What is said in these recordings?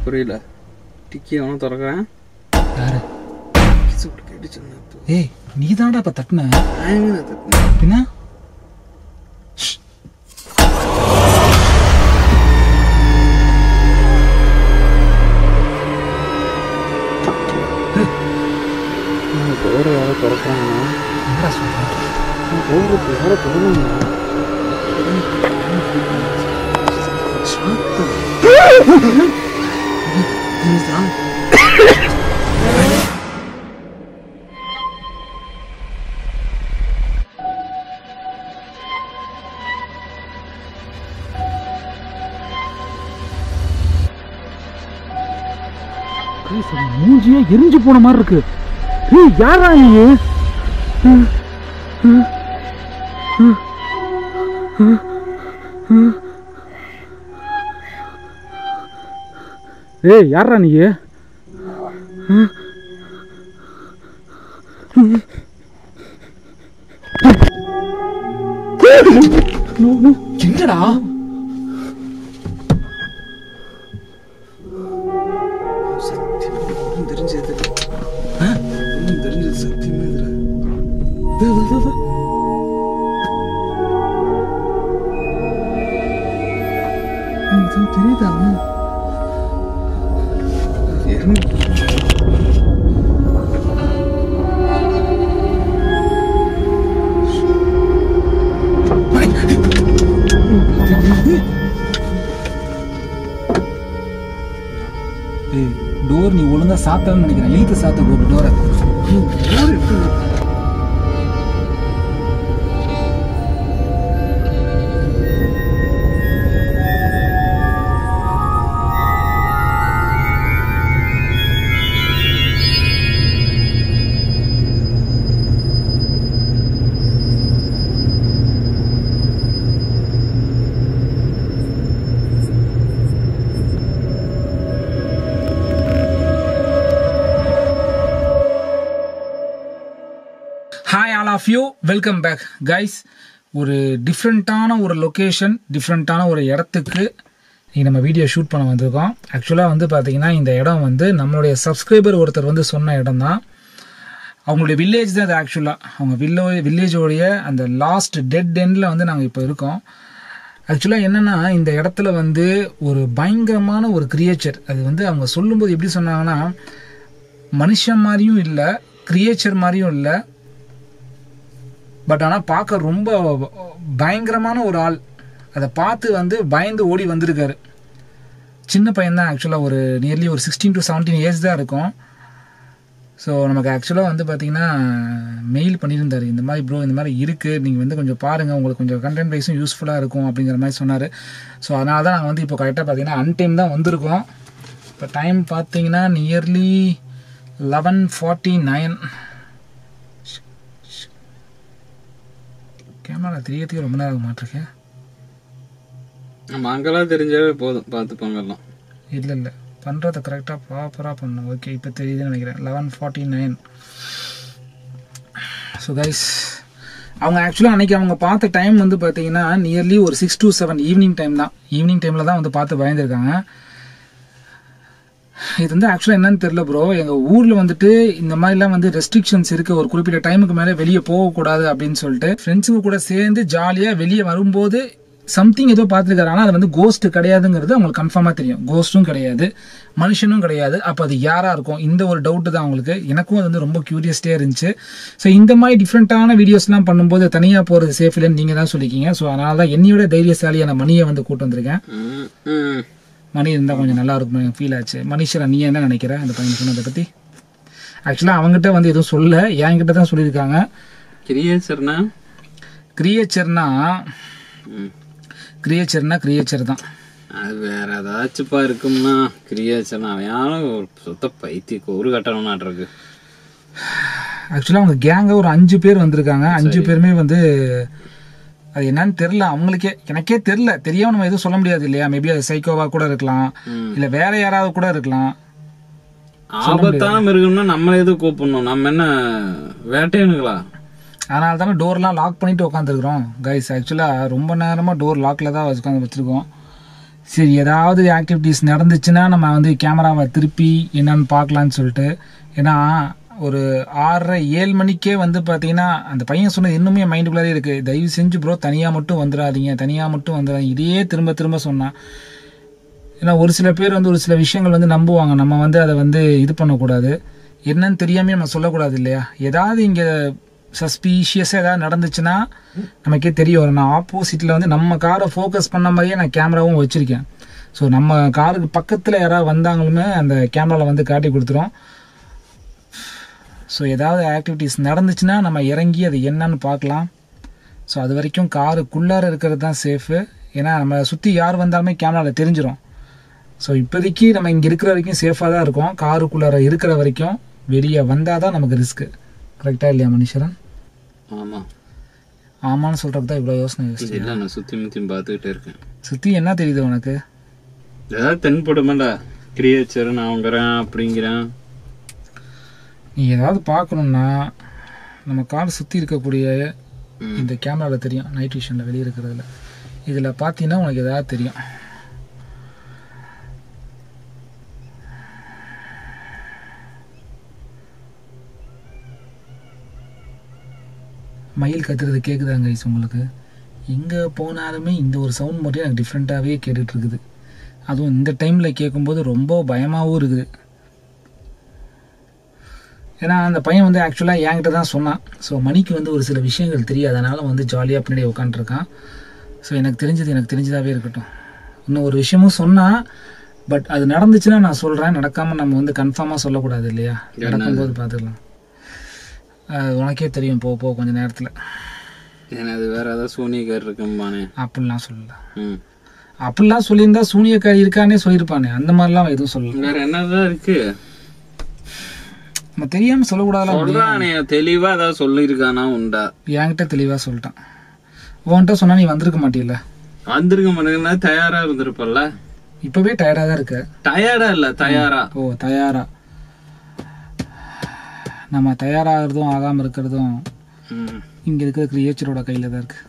புரியல டிக்கி அவனும் திறக்கிறேன் யாரு சூடு கேட்டுச்சு ஏய் நீ தான்டா இப்ப தட்டுன தட்டினேன் பின்ன டோரை யாரோ திறக்கிறாங்கன்னா என்னடா சொல்ற டோருக்கு யாரோ திறந்தாங்க மூஞ்சியே எரிஞ்சு போன மாதிரி இருக்கு ஏய் யாரா நீ ஏய் யாரா நீ என்னடா ஒன்றும் தெரிஞ்சது ஒன்றும் தெரிஞ்சது சத்தியமே இதில் தெரியுதா ஏய் டோர் நீ ஒழுங்கா சாத்தன்னு நினைக்கிறேன் இழுத்து சாத்த ஒரு டோரை hi all of you welcome back guys ஒரு டிஃப்ரெண்ட்டான ஒரு லொக்கேஷன் டிஃப்ரெண்ட்டான ஒரு இடத்துக்கு இன்னைக்கு நம்ம வீடியோ ஷூட் பண்ண வந்திருக்கோம் ஆக்சுவலாக வந்து பார்த்தீங்கன்னா இந்த இடம் வந்து நம்மளுடைய சப்ஸ்கிரைபர் ஒருத்தர் வந்து சொன்ன இடம் தான் அவங்களுடைய வில்லேஜ் தான் இது ஆக்சுவலாக அவங்க வில்லோ வில்லேஜோடைய அந்த லாஸ்ட் டெட் எண்டில் வந்து நாங்கள் இப்போ இருக்கோம் ஆக்சுவலாக என்னென்னா இந்த இடத்துல வந்து ஒரு பயங்கரமான ஒரு கிரியேச்சர் அது வந்து அவங்க சொல்லும்போது எப்படி சொன்னாங்கன்னா மனுஷன் மாதிரியும் இல்லை கிரியேச்சர் மாதிரியும் இல்லை பட் ஆனால் பார்க்க ரொம்ப பயங்கரமான ஒரு ஆள் அதை பார்த்து வந்து பயந்து ஓடி வந்திருக்காரு சின்ன பையன் தான் ஆக்சுவலாக ஒரு நியர்லி ஒரு சிக்ஸ்டீன் டு செவன்டீன் இயர்ஸ் தான் இருக்கும் ஸோ நமக்கு ஆக்சுவலாக வந்து பார்த்தீங்கன்னா மெயில் பண்ணியிருந்தார் இந்த மாதிரி ப்ரோ இந்த மாதிரி இருக்குது நீங்கள் வந்து கொஞ்சம் பாருங்கள் உங்களுக்கு கொஞ்சம் கண்டென்ட் வைஸும் யூஸ்ஃபுல்லாக இருக்கும் அப்படிங்கிற மாதிரி சொன்னார் ஸோ அதனால தான் நாங்கள் வந்து இப்போ கரெக்டாக பார்த்தீங்கன்னா அன்டைம் தான் வந்திருக்கோம் இப்போ டைம் பார்த்தீங்கன்னா nearly eleven forty nine camera தெரியறதுக்கு ரொம்ப நேரம் மாட்டிருக்கேன் நம்ம அங்கெல்லாம் தெரிஞ்சாவே போதும் பார்த்து பங்கெல்லாம் இல்லை இல்லை பண்ணுறதை கரெக்டாக ப்ராப்பராக பண்ணணும் ஓகே இப்போ தெரியுதுன்னு நினைக்கிறேன் eleven forty nine so guys அவங்க ஆக்சுவலாக அன்றைக்கி அவங்க பார்த்த டைம் வந்து பார்த்தீங்கன்னா நியர்லி ஒரு six to seven evening time தான் ஈவினிங் டைமில் தான் வந்து பார்த்து பயந்துருக்காங்க இது வந்து ஆக்சுவலாக என்னன்னு தெரியல ப்ரோ எங்கள் ஊரில் வந்துட்டு இந்த மாதிரிலாம் வந்து ரெஸ்ட்ரிக்ஷன்ஸ் இருக்குது ஒரு குறிப்பிட்ட டைமுக்கு மேலே வெளியே போகக்கூடாது அப்படின்னு சொல்லிட்டு ஃப்ரெண்ட்ஸுங்க கூட சேர்ந்து ஜாலியாக வெளியே வரும்போது சம்திங் ஏதோ பார்த்துருக்காரு ஆனால் அது வந்து கோஸ்ட் கிடையாதுங்கிறது அவங்களுக்கு கன்ஃபார்மாக தெரியும் கோஸ்ட்டும் கிடையாது மனுஷனும் கிடையாது அப்போ அது யாராக இருக்கும் இந்த ஒரு டவுட்டு தான் அவங்களுக்கு எனக்கும் அது வந்து ரொம்ப க்யூரியஸ்டே இருந்துச்சு ஸோ இந்த மாதிரி டிஃப்ரெண்ட்டான வீடியோஸ்லாம் பண்ணும்போது தனியாக போகிறது சேஃப் இல்லைன்னு நீங்கள் தான் சொல்லிக்கிங்க ஸோ அதனால தான் என்னையோட தைரியசாலியான மணியை வந்து கூட்டு வந்திருக்கேன் ம், ம். மணி இருந்தால் கொஞ்சம் நல்லா இருக்கும் எனக்கு ஃபீல் ஆச்சு மனுஷரா நீ என்ன நினைக்கிற அந்த பையன் சொன்னதை பற்றி ஆக்சுவலாக அவங்ககிட்ட வந்து எதுவும் சொல்ல என்கிட்ட தான் சொல்லியிருக்காங்க கிரியேச்சர்னா கிரியேச்சர்னா ம். கிரியேச்சர்னா கிரியேச்சர் தான் அது வேற ஏதாச்சுப்பா இருக்கும்னா கிரியேச்சர்னா அவன் யாரும் ஒரு சுத்த பைத்தியக்கு ஒரு கட்டணம்னாட்டு இருக்கு ஆக்சுவலாக அவங்க கேங்க ஒரு அஞ்சு பேர் வந்திருக்காங்க அஞ்சு பேருமே வந்து அது என்னன்னு தெரில அவங்களுக்கே எனக்கே தெரில தெரியாம நம்ம எதுவும் சொல்ல முடியாது இல்லையா மேபி அது சைக்கோவா கூட இருக்கலாம் ம். இல்லை வேற யாராவது கூட இருக்கலாம் ஆபத்தான மிருகம்னா நம்மள எதுவும் கூப்பிடணும் நம்ம என்ன வேட்டையனுங்களா அதனால தானே டோர்லாம் லாக் பண்ணிட்டு உட்காந்துருக்குறோம் கைஸ் ஆக்சுவலாக ரொம்ப நேரமாக டோர் லாக்கில் தான் உட்காந்து வச்சுருக்கோம் சரி ஏதாவது ஆக்டிவிட்டீஸ் நடந்துச்சுன்னா நம்ம வந்து கேமராவை திருப்பி என்னன்னு பார்க்கலான்னு சொல்லிட்டு ஏன்னா ஒரு ஆறரை ஏழு மணிக்கே வந்து பார்த்தீங்கன்னா அந்த பையன் சொன்னது இன்னுமே மைண்டுக்குள்ளாரே இருக்குது தயவு செஞ்சு ப்ரோ தனியாக மட்டும் வந்துடாதீங்க தனியாக மட்டும் வந்துடாதீங்க இதையே திரும்ப திரும்ப சொன்னான் ஏன்னா ஒரு சில பேர் வந்து ஒரு சில விஷயங்கள் வந்து நம்புவாங்க நம்ம வந்து அதை வந்து இது பண்ணக்கூடாது என்னன்னு தெரியாம நம்ம சொல்லக்கூடாது இல்லையா ஏதாவது இங்கே சஸ்பீஷியஸாக ஏதாவது நடந்துச்சுன்னா நமக்கே தெரிய வரும் நான் ஆப்போசிட்டில் வந்து நம்ம காரை ஃபோக்கஸ் பண்ண மாதிரியே நான் கேமராவும் வச்சுருக்கேன் ஸோ நம்ம காருக்கு பக்கத்தில் யாராவது வந்தாங்களுமே அந்த கேமராவில் வந்து காட்டி கொடுத்துரும் ஸோ ஏதாவது ஆக்டிவிட்டீஸ் நடந்துச்சுன்னா நம்ம இறங்கி அது என்னன்னு பார்க்கலாம் ஸோ அது வரைக்கும் காருக்குள்ளார இருக்கிறது தான் சேஃபு ஏன்னா நம்ம சுற்றி யார் வந்தாலுமே கேமராவில் தெரிஞ்சிடும் ஸோ இப்போதைக்கு நம்ம இங்கே இருக்கிற வரைக்கும் சேஃபாக தான் இருக்கோம் காருக்குள்ளார இருக்கிற வரைக்கும் வெளியே வந்தால் தான் நமக்கு ரிஸ்க்கு கரெக்டாக இல்லையா மனுஷரன் ஆமா ஆமான்னு சொல்கிறதுக்கு தான் இவ்வளோ யோசனை யோசிச்சு இல்ல நான் சுத்தி முத்தி பார்த்துக்கிட்டே இருக்கேன் சுற்றி என்ன தெரியுது உனக்கு ஏதாவது தென்படுமாடா கிரியேச்சர் நான் வாங்குறேன் அப்படிங்கிறேன் நீ ஏதாவது பார்க்கணுன்னா நம்ம கார் சுற்றி இருக்கக்கூடிய ம். இந்த கேமராவில் தெரியும் நைட் விஷனில் வெளியே இருக்கிறதுல இதில் பார்த்தீங்கன்னா உனக்கு ஏதாவது தெரியும் மயில் கத்துறது கேட்குதாங்க கைஸ் உங்களுக்கு எங்கே போனாலுமே இந்த ஒரு சவுண்ட் மட்டும் எனக்கு டிஃப்ரெண்ட்டாகவே கேட்டுட்டு இருக்குது அதுவும் இந்த டைமில் கேட்கும்போது ரொம்ப பயமாகவும் இருக்குது ஏன்னா அந்த பையன் வந்து ஆக்சுவலாக என்கிட்ட தான் சொன்னான் ஸோ மணிக்கு வந்து ஒரு சில விஷயங்கள் தெரியும் அதனால் வந்து ஜாலியாக பின்னாடி உட்காந்துருக்கான் ஸோ எனக்கு தெரிஞ்சது எனக்கு தெரிஞ்சதாகவே இருக்கட்டும் இன்னும் ஒரு விஷயமும் சொன்னான் பட் அது நடந்துச்சுன்னா நான் சொல்கிறேன் நடக்காமல் நம்ம வந்து கன்ஃபார்மாக சொல்லக்கூடாது இல்லையா நடக்கும்போது பார்த்துக்கலாம் அது உனக்கே தெரியும் போ போ கொஞ்சம் நேரத்தில் ஏன்னா அது வேற ஏதாவது சூனியக்கார் இருக்கும்பானே அப்படிலாம் சொல்லல ம் அப்படிலாம் சொல்லியிருந்தா சூனியக்காரி இருக்கானே சொல்லியிருப்பானே அந்த மாதிரிலாம் எதுவும் சொல்லல வேற என்னதான் இருக்கு நம்ம தெரியாமல் சொல்லக்கூடாதுலாம் சொல்றானே தெளிவா ஏதாவது சொல்லியிருக்கானா உண்டா என்கிட்ட தெளிவாக சொல்லிட்டான் உன்கிட்ட சொன்னா நீ வந்திருக்க மாட்டில்ல வந்திருக்க மாட்டேங்கன்னா தயாரா இருந்திருப்பல்ல இப்போவே டயர்டாக தான் இருக்க டயர்டா இல்ல தயாரா ஓ தயாரா நம்ம தயாராகிறதும் ஆகாமல் இருக்கிறதும் ம். இங்கே இருக்கிற கிரியேச்சரோட கையில் தான் இருக்கு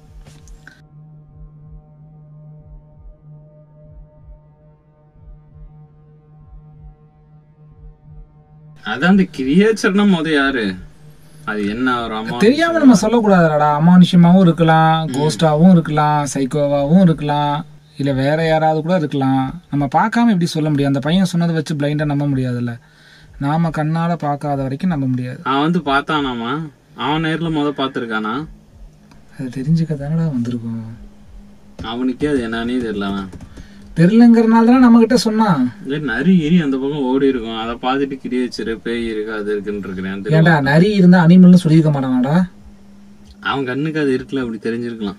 அதான் அந்த கிரியேச்சர்னா முத யாரு அது என்ன ஒரு அம்மா தெரியாம நம்ம சொல்லக்கூடாதுடா அமானுஷ்யமாவும் இருக்கலாம் கோஸ்டாவும் இருக்கலாம் சைக்கோவாவும் இருக்கலாம் இல்ல வேற யாராவது கூட இருக்கலாம் நம்ம பார்க்காம எப்படி சொல்ல முடியும் அந்த பையன் சொன்னதை வச்சு பிளைண்டா நம்ப முடியாதுல்ல நாம கண்ணால பார்க்காத வரைக்கும் நம்ப முடியாது அவன் வந்து பார்த்தானாமா அவன் நேர்ல முத பார்த்திருக்கானா அது தெரிஞ்சுக்க தானடா வந்திருக்கோம் அவனுக்கே அது என்னன்னே தெரியலவன் தெரியலங்கிறனால தான் நம்ம கிட்ட சொன்னான் இதே நரி எரி அந்த பக்கம் ஓடி இருக்கும் அதை பார்த்துட்டு கிரியேச்சர் பேய் இருக்கு அது இருக்குன்னு இருக்கிறேன் ஏன்டா நரி இருந்தா அனிமல்னு சொல்லியிருக்க மாட்டானாடா அவன் கண்ணுக்கு அது இருக்குல்ல அப்படி தெரிஞ்சிருக்கலாம்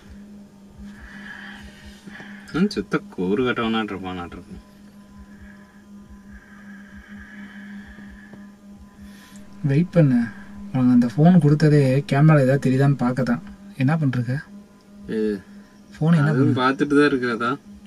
ஹம், சுத்த கூறு கட்டவனாட்டு இருப்பானாட்டு இருக்கும் வெயிட் பண்ணு உனக்கு அந்த ஃபோன் கொடுத்ததே கேமரா ஏதாவது தெரியுதான்னு பார்க்க தான் என்ன பண்ணிருக்க இது ஃபோன் என்ன அதுவும் பார்த்துட்டு தான் இருக்கிறதா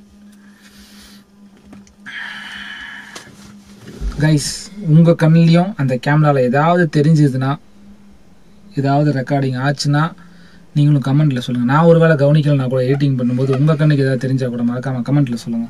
கைஸ் உங்கள் கண்ணிலையும் அந்த கேமராவில் ஏதாவது தெரிஞ்சதுன்னா ஏதாவது ரெக்கார்டிங் ஆச்சுன்னா நீங்களும் கமெண்ட்டில் சொல்லுங்கள் நான் ஒருவேளை கவனிக்கலனா கூட எடிட்டிங் பண்ணும்போது உங்கள் கண்ணுக்கு ஏதாவது தெரிஞ்சால் கூட மறக்காமல் கமெண்ட்டில் சொல்லுங்கள்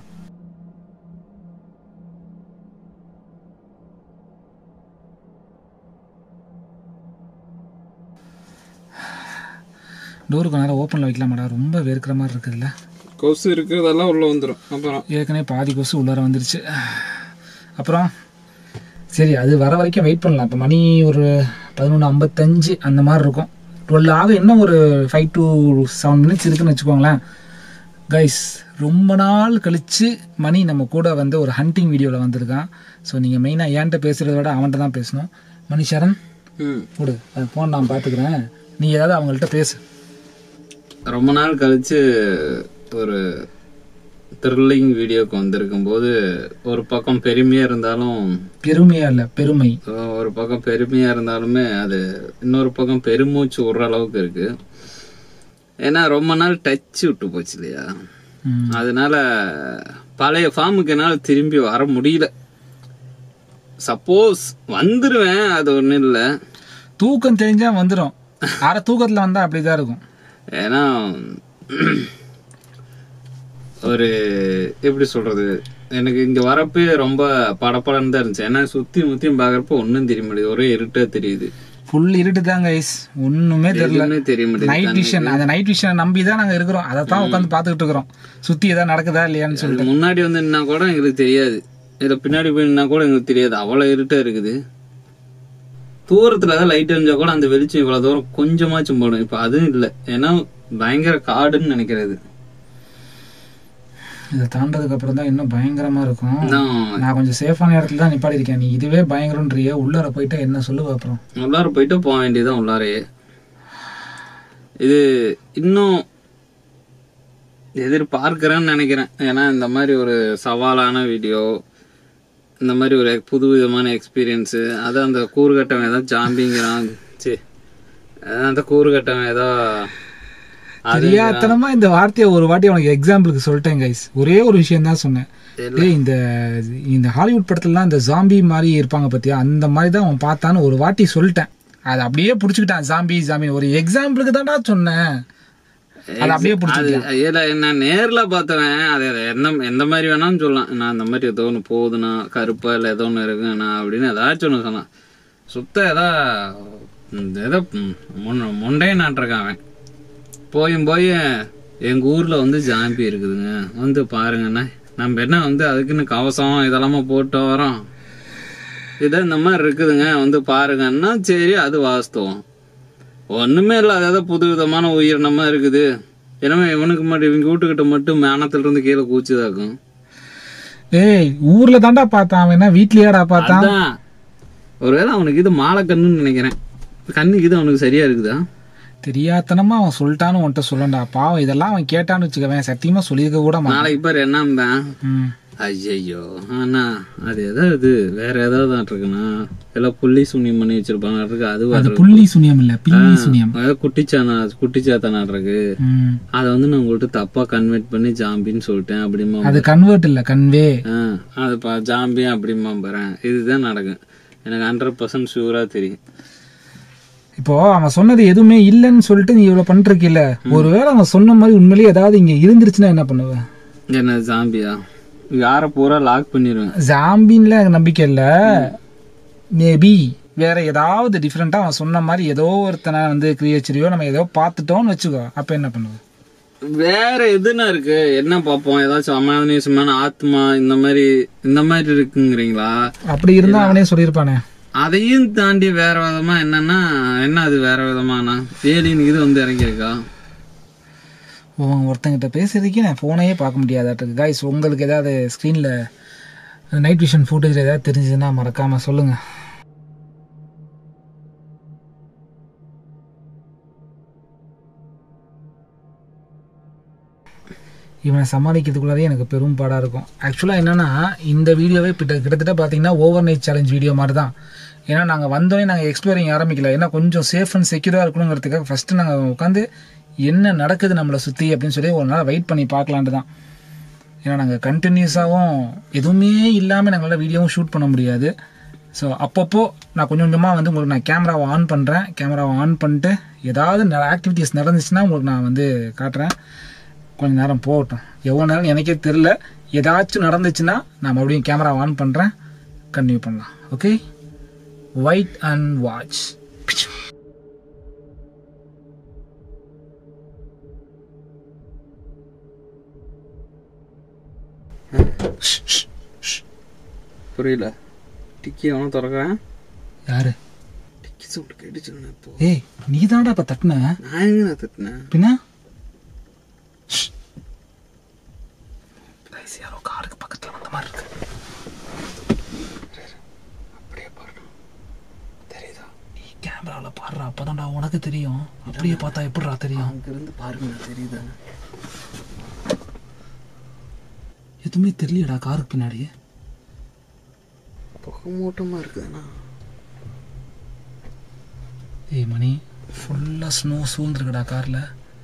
டோருக்கு நேரம் ஓப்பனில் வைக்கலாமாடா ரொம்ப வேர்க்கிற மாதிரி இருக்குதுல்ல கொசு இருக்கிறதெல்லாம் உள்ள வந்துடும் அப்புறம் ஏற்கனவே பாதி கொசு உள்ளார வந்துருச்சு அப்புறம் சரி அது வர வரைக்கும் வெயிட் பண்ணலாம் இப்போ மணி ஒரு பதினொன்று ஐம்பத்தஞ்சு அந்த மாதிரி இருக்கும் டுவெல் ஆக இன்னும் ஒரு ஃபைவ் டு செவன் மினிட்ஸ் இருக்குன்னு வச்சுக்கோங்களேன் கைஸ் ரொம்ப நாள் கழித்து மணி நம்ம கூட வந்து ஒரு ஹண்டிங் வீடியோவில் வந்திருக்கான் ஸோ நீங்கள் மெயினாக ஏன்ட்ட பேசுகிறத விட அவன்கிட்ட தான் பேசணும் மணி சரண் ம் கொடு அது ஃபோன் நான் பார்த்துக்கிறேன் நீ ஏதாவது அவங்கள்ட்ட பேசு ரொம்ப நாள் கழிச்சு ஒரு த்ரில்லிங் வீடியோக்கு வந்திருக்கும் போது ஒரு பக்கம் பெருமையா இருந்தாலும் பெருமையா இல்லை பெருமை அஹ், ஒரு பக்கம் பெருமையா இருந்தாலுமே அது இன்னொரு பக்கம் பெருமூச்சு விடுற அளவுக்கு இருக்கு ஏன்னா ரொம்ப நாள் டச் விட்டு போச்சு இல்லையா ம். அதனால பழைய ஃபார்முக்கு என்னால் திரும்பி வர முடியல சப்போஸ் வந்துருவேன் அது ஒன்றும் இல்லை தூக்கம் தெரிஞ்சா வந்துடும் அரை தூக்கத்தில் வந்தால் அப்படி தான் இருக்கும் ஏன்னா ஒரு எப்படி சொல்றது எனக்கு இங்க வரப்பே ரொம்ப படப்படன்னு தான் இருந்துச்சு ஏன்னா சுத்தி முத்தியும் பாக்குறப்ப ஒண்ணும் தெரிய மாட்டேங்குது ஒரே இருட்டா தெரியுது ஃபுல் இருட்டு தான் கைஸ் ஒண்ணுமே தெரியல எதுவுமே தெரிய மாட்டேங்குது நைட் விஷன் அந்த நைட் விஷனை நம்பி தான் நாங்க இருக்கிறோம் அதை தான் உட்காந்து பார்த்துக்கிட்டு இருக்கிறோம் சுத்தி ஏதாவது நடக்குதா இல்லையான்னு சொல்லி அது முன்னாடி வந்து நின்னா கூட எங்களுக்கு தெரியாது இதுல பின்னாடி போய் நின்னா கூட எங்களுக்கு தெரியாது அவ்வளவு இருட்டா இருக்குது தூரத்துல தான் லைட் எரிஞ்சா கூட அந்த வெளிச்சம் இவ்வளவு தூரம் கொஞ்சமாச்சும் போடும் இப்ப அதுவும் இல்ல ஏன்னா பயங்கர காடுன்னு நினைக்கிறது இதை தாண்டதுக்கு அப்புறம் தான் இன்னும் பயங்கரமா இருக்கும் நான் நான் கொஞ்சம் சேஃபான இடத்துல தான் நிப்பாடி இருக்கேன் நீ இதுவே பயங்கரம்ன்றிய உள்ளார போயிட்டா என்ன சொல்லுவ அப்புறம் உள்ளார போயிட்டு போக வேண்டியதுதான் உள்ளாரையே இது இன்னும் எதிர்பார்க்கிறேன்னு நினைக்கிறேன் ஏன்னா இந்த மாதிரி ஒரு சவாலான வீடியோ இந்த மாதிரி ஒரு புது விதமான எக்ஸ்பீரியன்ஸு அது அந்த கூறுகட்டவன் ஏதோ ஜாம்பிங்கிறான் சரி அந்த கூறுகட்டவன் ஏதோ அது தெரியாதனமா இந்த வார்த்தையை ஒரு வாட்டி உனக்கு எக்ஸாம்பிளுக்கு சொல்லிட்டேன் கைஸ் ஒரே ஒரு விஷயம் தான் சொன்னேன் டேய் இந்த இந்த ஹாலிவுட் படத்துலலாம் இந்த ஜாம்பி மாதிரி இருப்பாங்க பத்தியா அந்த மாதிரி தான் அவன் பார்த்தான்னு ஒரு வாட்டி சொல்லிட்டேன் அதை அப்படியே புடிச்சுக்கிட்டான் ஜாம்பி ஜாம்பி ஒரு எக்ஸாம்பிளுக்கு தான்டா சொன்னேன் அதை அப்படியே அது புடிச்சுக்கிட்டான் ஏல நான் நேர்ல பார்த்தவன் அது எந்த எந்த மாதிரி வேணாலும் சொல்லலாம் நான் இந்த மாதிரி ஏதோ ஒன்று போகுதுண்ணா கருப்பா இல்லை ஏதோ ஒன்று இருக்குண்ணா அப்படின்னு ஏதாச்சும் ஒன்று சொன்னான் சுத்த ஏதோ இந்த ஏதோ முன் முண்டையை நாட்டிருக்கான் அவன் போயும் போய் எங்க ஊர்ல வந்து ஜாம்பி இருக்குதுங்க வந்து பாருங்கண்ணா நம்ம என்ன வந்து அதுக்குன்னு கவசம் இதெல்லாமா போட்டு வரோம் இதை இந்த மாதிரி இருக்குதுங்க வந்து பாருங்கன்னா சரி அது வாஸ்தவம் ஒண்ணுமே இல்ல அதாவது புது விதமான உயிரினமா இருக்குது எனவே இவனுக்கு மட்டும் இவங்க வீட்டுக்கிட்ட மட்டும் மேனத்துல இருந்து கீழே கூச்சுதாக்கும் ஏய் ஊர்ல தான்டா பார்த்தான் அவன் என்ன வீட்லயாடா பார்த்தான் அதான் ஒருவேளை அவனுக்கு இது மாலை கண்ணுன்னு நினைக்கிறேன் கண்ணுக்கு இது அவனுக்கு சரியா இருக்குதா தெரியாதனமா அவன் சொல்லிட்டான்னு உன்கிட்ட சொல்லண்டா பாவம் இதெல்லாம் அவன் கேட்டான்னு வச்சுக்கவேன் சத்தியமா சொல்லியிருக்க கூட மாட்டான் நாளைக்கு பேர் என்ன ம். ஐயையோ ஆனா அது ஏதாவது வேற ஏதாவது இருக்குண்ணா எல்லாம் புள்ளி சூனியம் பண்ணி வச்சிருப்பாங்க இருக்கு அது அது புள்ளி சுனியம் இல்ல பில்லி சுனியம் அதாவது குட்டிச்சானா குட்டிச்சாத்தானா இருக்கு ம். அதை வந்து நான் உங்கள்கிட்ட தப்பா கன்வெர்ட் பண்ணி ஜாம்பின்னு சொல்லிட்டேன் அப்படிமா அது கன்வெர்ட் இல்ல கன்வே ஆ, அது பா ஜாம்பி அப்படிமா பாறேன் இதுதான் நடக்கும் எனக்கு ஹண்ட்ரட் பர்சன்ட் ஷூரா தெரியும் இப்போ அவன் சொன்னது எதுவுமே இல்லைன்னு சொல்லிட்டு நீ இவ்வளவு பண்ணிருக்கில்ல ஒருவேளை அவன் சொன்ன மாதிரி உண்மையிலேயே ஏதாவது இங்க இருந்துருச்சுன்னா என்ன பண்ணுவ என்ன ஜாம்பியா யார பூரா லாக் பண்ணிடுவேன் ஜாம்பின்ல எனக்கு நம்பிக்கை இல்ல மேபி வேற ஏதாவது டிஃப்ரெண்டா அவன் சொன்ன மாதிரி ஏதோ ஒருத்தனை வந்து கிரியேச்சரியோ நம்ம ஏதோ பார்த்துட்டோம்னு வச்சுக்கோ அப்ப என்ன பண்ணுவ வேற எதுனா இருக்கு என்ன பார்ப்போம் ஏதாச்சும் அமானுஷமான ஆத்மா இந்த மாதிரி இந்த மாதிரி இருக்குங்கிறீங்களா அப்படி இருந்தா அவனே சொல்லியிருப்பானே அதையும் தாண்டி வேற விதமா என்னன்னா என்ன அது வேற விதமானா ஏலியன் இது வந்து இறங்கியிருக்கா உன் ஒருத்தங்கிட்ட பேசுறதுக்கே நான் ஃபோனையே பார்க்க முடியாதாட்டுக்கு காய்ஸ் உங்களுக்கு ஏதாவது ஸ்க்ரீனில் நைட் விஷன் ஃபுட்டேஜ் ஏதாவது தெரிஞ்சதுன்னா மறக்காம சொல்லுங்க இவனை சமாளிக்கிறதுக்குள்ளாரே எனக்கு பெரும் பாடாக இருக்கும் ஆக்சுவலாக என்னன்னா இந்த வீடியோவே கிட்ட கிட்டத்தட்ட பார்த்தீங்கன்னா ஓவர் நைட் சேலஞ்ச் வீடியோ மாதிரி தான் ஏன்னா நாங்கள் வந்தோடனே நாங்கள் எக்ஸ்ப்ளோரிங் ஆரம்பிக்கல ஏன்னா கொஞ்சம் சேஃப் அண்ட் செக்யூராக இருக்கணுங்கிறதுக்காக ஃபஸ்ட்டு நாங்கள் உட்காந்து என்ன நடக்குது நம்மளை சுற்றி அப்படின்னு சொல்லி ஒரு நாள் வெயிட் பண்ணி பார்க்கலான்ட்டு தான் ஏன்னா நாங்கள் கண்டினியூஸாகவும் எதுவுமே இல்லாமல் நாங்களால் வீடியோவும் ஷூட் பண்ண முடியாது ஸோ அப்பப்போ நான் கொஞ்சம் கொஞ்சமாக வந்து உங்களுக்கு நான் கேமராவை ஆன் பண்ணுறேன் கேமராவை ஆன் பண்ணிட்டு ஏதாவது ஆக்டிவிட்டீஸ் நடந்துச்சுன்னா உங்களுக்கு நான் வந்து காட்டுறேன் கொஞ்ச நேரம் போகட்டும் எவ்வளோ நேரம் எனக்கே தெரில ஏதாச்சும் நடந்துச்சுன்னா நான் மறுபடியும் கேமரா ஆன் பண்ணுறேன் கன்டினியூ பண்ணலாம் ஓகே ஒயிட் அண்ட் வாட்ச் புரியல டிக்கி அவனும் திறக்கிறேன் யாரு டிக்கி சவுண்ட் கேட்டுச்சுன்னு இப்போ ஏய் நீ தான்டா இப்போ தட்டின நான் எங்க நான் திட்டினேன் பின்ன Guys, யாரோ காருக்கு பக்கத்துல வந்த மாதிரி இருக்கு அப்படியே பாருங்க தெரியுதா நீ கேமரால பாடுறா அப்பதான்டா உனக்கு தெரியும் அப்படியே பார்த்தா எப்படிடா தெரியும் அங்கிருந்து பாருங்க தெரியுதா எதுவுமே தெரியலடா காருக்கு பின்னாடி புகை மூட்டமா இருக்குதுண்ணா ஏய் மணி ஃபுல்லா ஸ்னோ சூழ்ந்துருக்குடா கார்ல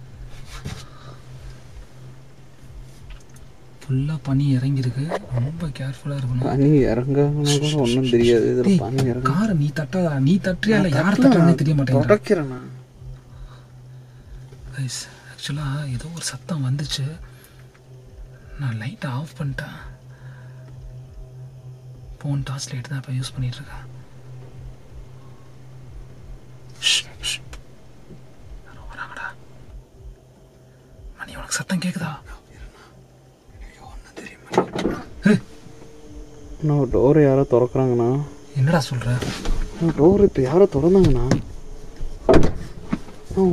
ஃபுல்லா பனி இறங்கிருக்கு ரொம்ப கேர்ஃபுல்லா இருக்கணும் பனி இறங்காங்கன்னா கூட ஒன்றும் தெரியாது இதில் ஏய், பனி இறங்க காரை நீ தட்டாதா நீ தட்டுறியா இல்ல யார் தட்டுறாங்கன்னு தெரிய மாட்டேங்குது தொடக்கிறேண்ணா கைஸ் ஆக்சுவலாக ஏதோ ஒரு சத்தம் வந்துச்சு நான் லைட்டை ஆஃப் பண்ணிட்டேன் ஃபோன் டார்ச் லைட் தான் இப்போ யூஸ் பண்ணிட்டு இருக்கேன் ஷ், ஷ். யாரோ வராங்கடா மணி உனக்கு சத்தம் கேக்குதா நான் டோர் யாரோ திறக்கிறாங்கண்ணா என்னடா சொல்ற டோர் இப்போ யாரோ திறந்தாங்கண்ணா ஓ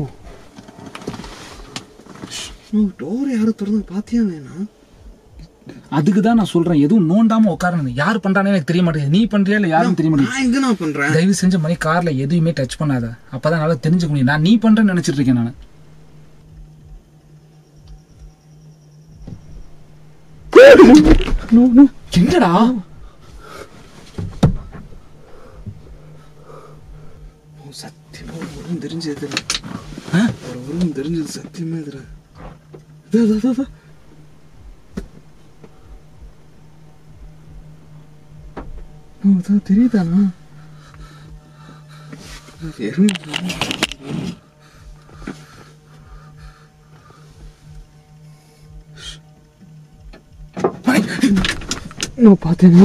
டோர் யாரோ திறந்து பார்த்தியா வேணா அதுக்கு தான் நான் சொல்றேன் எதுவும் நோண்டாம உட்காரணும் யார் பண்றானே எனக்கு தெரிய மாட்டேங்குது நீ பண்றியா இல்ல யாரும் தெரிய மாட்டேங்குது நான் எங்க நான் பண்றேன் தயவு செஞ்ச மணி கார்ல எதுவுமே டச் பண்ணாத அப்பதான் நல்லா தெரிஞ்சுக்க முடியும் நான் நீ பண்றேன்னு நினைச்சிட்டு இருக்கேன் நான் என்னடா சத்தியமா ஒரு உருவம் தெரிஞ்சது ஆ? ஒரு உருவம் தெரிஞ்சது சத்தியமா இதுல இதோ, இதோ, இதோ, இதோ. ஓ, இதோ தெரியுதாண்ணா வெறும் நான் பார்த்தேன்னா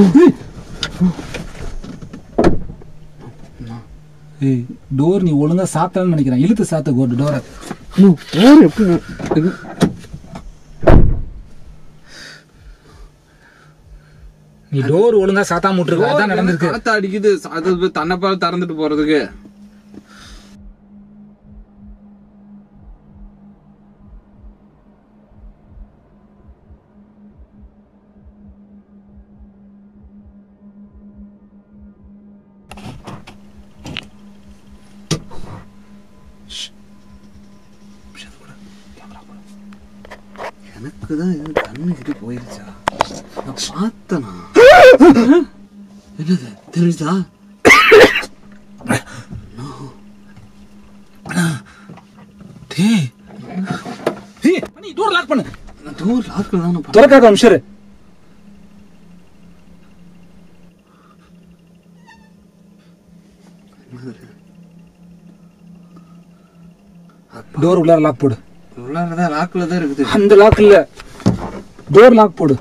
ஏய் டோர் நீ ஒழுங்கா சாத்தலன்னு நினைக்கிறேன் இழுத்து சாத்த கோட் டோரை டோர் எப்படி நான் இது நீ டோர் ஒழுங்கா சாத்தாம விட்டுருக்க அதான் நடந்திருக்கு காத்து அடிக்குது அது தன்னைப்பால் திறந்துட்டு போறதுக்கு எனக்கு தான் இது கண்ணு இது போயிருச்சா நான் பார்த்தனா என்னது தெரிஞ்சா டேய் ஏய் நீ டோர் லாக் பண்ணு நான் டோர் லாக்கில் தான் நான் திறக்காத அம்சரு டோர் உள்ளார லாக் போடு உள்ளாரதான் லாக்கில் தான் இருக்குது அந்த லாக் இல்ல டோர் லாக் போடு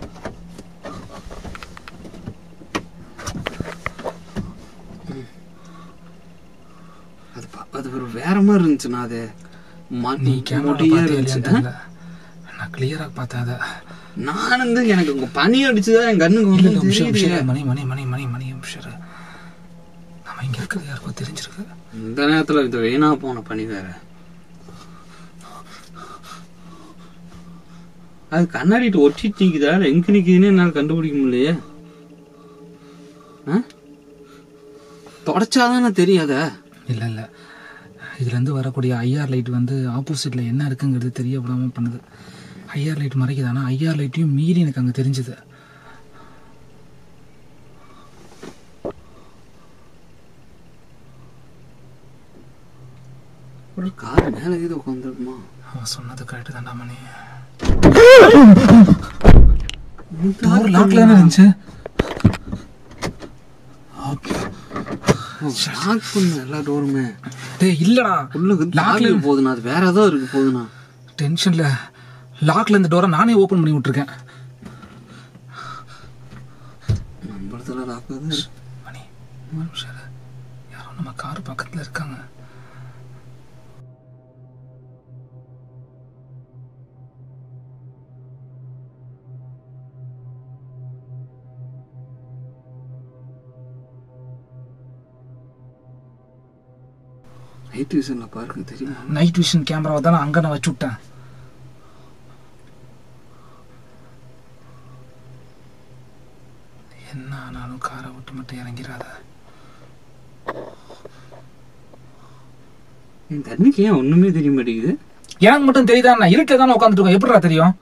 அது பா- அது ஒரு வேற மாதிரி இருந்துச்சுண்ணா அது ம- நீ கேமரா முடியா பார்த்து இருந்துச்சு தெரியல நான் கிளியரா பார்த்தேன் அதை நான் வந்து எனக்கு உங்க பனி அடிச்சுதான் என் கண்ணுக்கு இல்ல வந்து இல்ல உஷா தெரியுது உஷா மணி மணி மணி மணி மணி உஷா நம்ம இங்க இருக்கிறது யாருக்கோ தெரிஞ்சிருக்கு இந்த நேரத்துல இது வீணா போன பனி வேற அது கண்ணாடிட்டு ஒட்டிட்டு நிக்குதா இல்ல எங்க நிக்குதுன்னு என்னால கண்டுபிடிக்க முடியலையே ஆ? தொடச்சாதானே தெரியாத இல்ல இல்ல இதுல இருந்து வரக்கூடிய ஐஆர் லைட் வந்து ஆப்போசிட்ல என்ன இருக்குங்கிறது தெரிய விடாம பண்ணுது ஐஆர் லைட் மறைக்குது ஆனா ஐஆர் லைட்டையும் மீறி எனக்கு அங்க தெரிஞ்சது ஒரு கார் மேல இது உட்காந்துருக்குமா அவன் சொன்னது கரெக்ட் தான்டா மணி டோர் லாக்ல தானே இருந்துச்சு லாக் பண்ண எல்லா டோருமே டேய் இல்லடா உள்ளுக்கு லாக்ல போகுதுண்ணா அது வேற ஏதோ இருக்கு போகுதுண்ணா டென்ஷன்ல லாக்ல இந்த டோரை நானே ஓபன் பண்ணி விட்டுருக்கேன் நம்பளத்துல லாக் தான் இருக்கு மணி ஒரு நிமிஷம் இரு. யாரோ நம்ம கார் பக்கத்துல இருக்காங்க நைட் விஷன்ல பாருங்க தெரியுமா நைட் விஷன் கேமராவை தான் நான் அங்க நான் வச்சு விட்டேன் என்ன ஆனாலும் காரை விட்டு மட்டும் இறங்கிடாத என் தண்ணிக்கு ஏன் ஒண்ணுமே தெரிய மாட்டேங்குது எனக்கு மட்டும் தெரியுதா நான் இருட்டில் தானே உட்காந்துட்டு இருக்கோம் எப்படிடா தெரியும்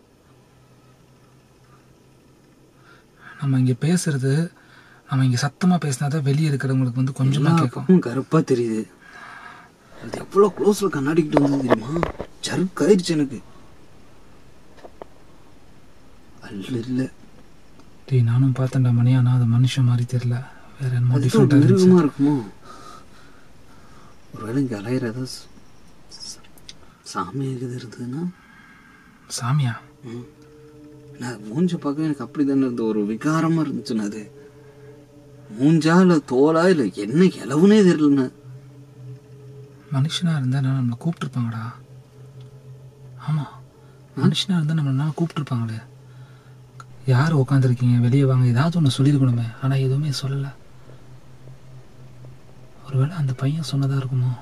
நம்ம இங்க பேசுறது நம்ம இங்க சத்தமா பேசினாதான் வெளியே இருக்கிறவங்களுக்கு வந்து கொஞ்சமா எல்லா கேட்கும் பக்கமும் கருப்பா தெரியுது அது எவ்வளவு க்ளோஸ்ல கண்ணாடிக்கிட்டு வந்தது தெரியுமா சருக்கு ஆயிடுச்சு எனக்கு அல்ல இல்ல டேய் நானும் பார்த்தேன்டா மணி ஆனா அது மனுஷன் மாதிரி தெரியல வேற என்னமோ அது டிஃப்ரெண்டா இருந்துச்சு மிருகமா இருக்குமோ ஒருவேளை இங்க அலையிற ஏதோ ச- ச- சாமி இருக்குது இருந்ததுன்னா சாமியா ம். நான் மூஞ்ச பார்க்க எனக்கு அப்படி தானே இருந்தது ஒரு விகாரமா இருந்துச்சுண்ணா அது மூஞ்சா இல்லை தோலா இல்லை என்ன இலவுனே தெரியலண்ணா மனுஷனா இருந்தா நான் நம்மளை கூப்பிட்டுருப்பாங்கடா ஆமா மனுஷனா இருந்தா நம்மள நான் கூப்பிட்டுருப்பாங்களே யார் உட்காந்துருக்கீங்க வெளியே வாங்க ஏதாவது ஒன்று சொல்லியிருக்கணுமே ஆனா எதுவுமே சொல்லல ஒருவேளை அந்த பையன் சொன்னதா இருக்குமோ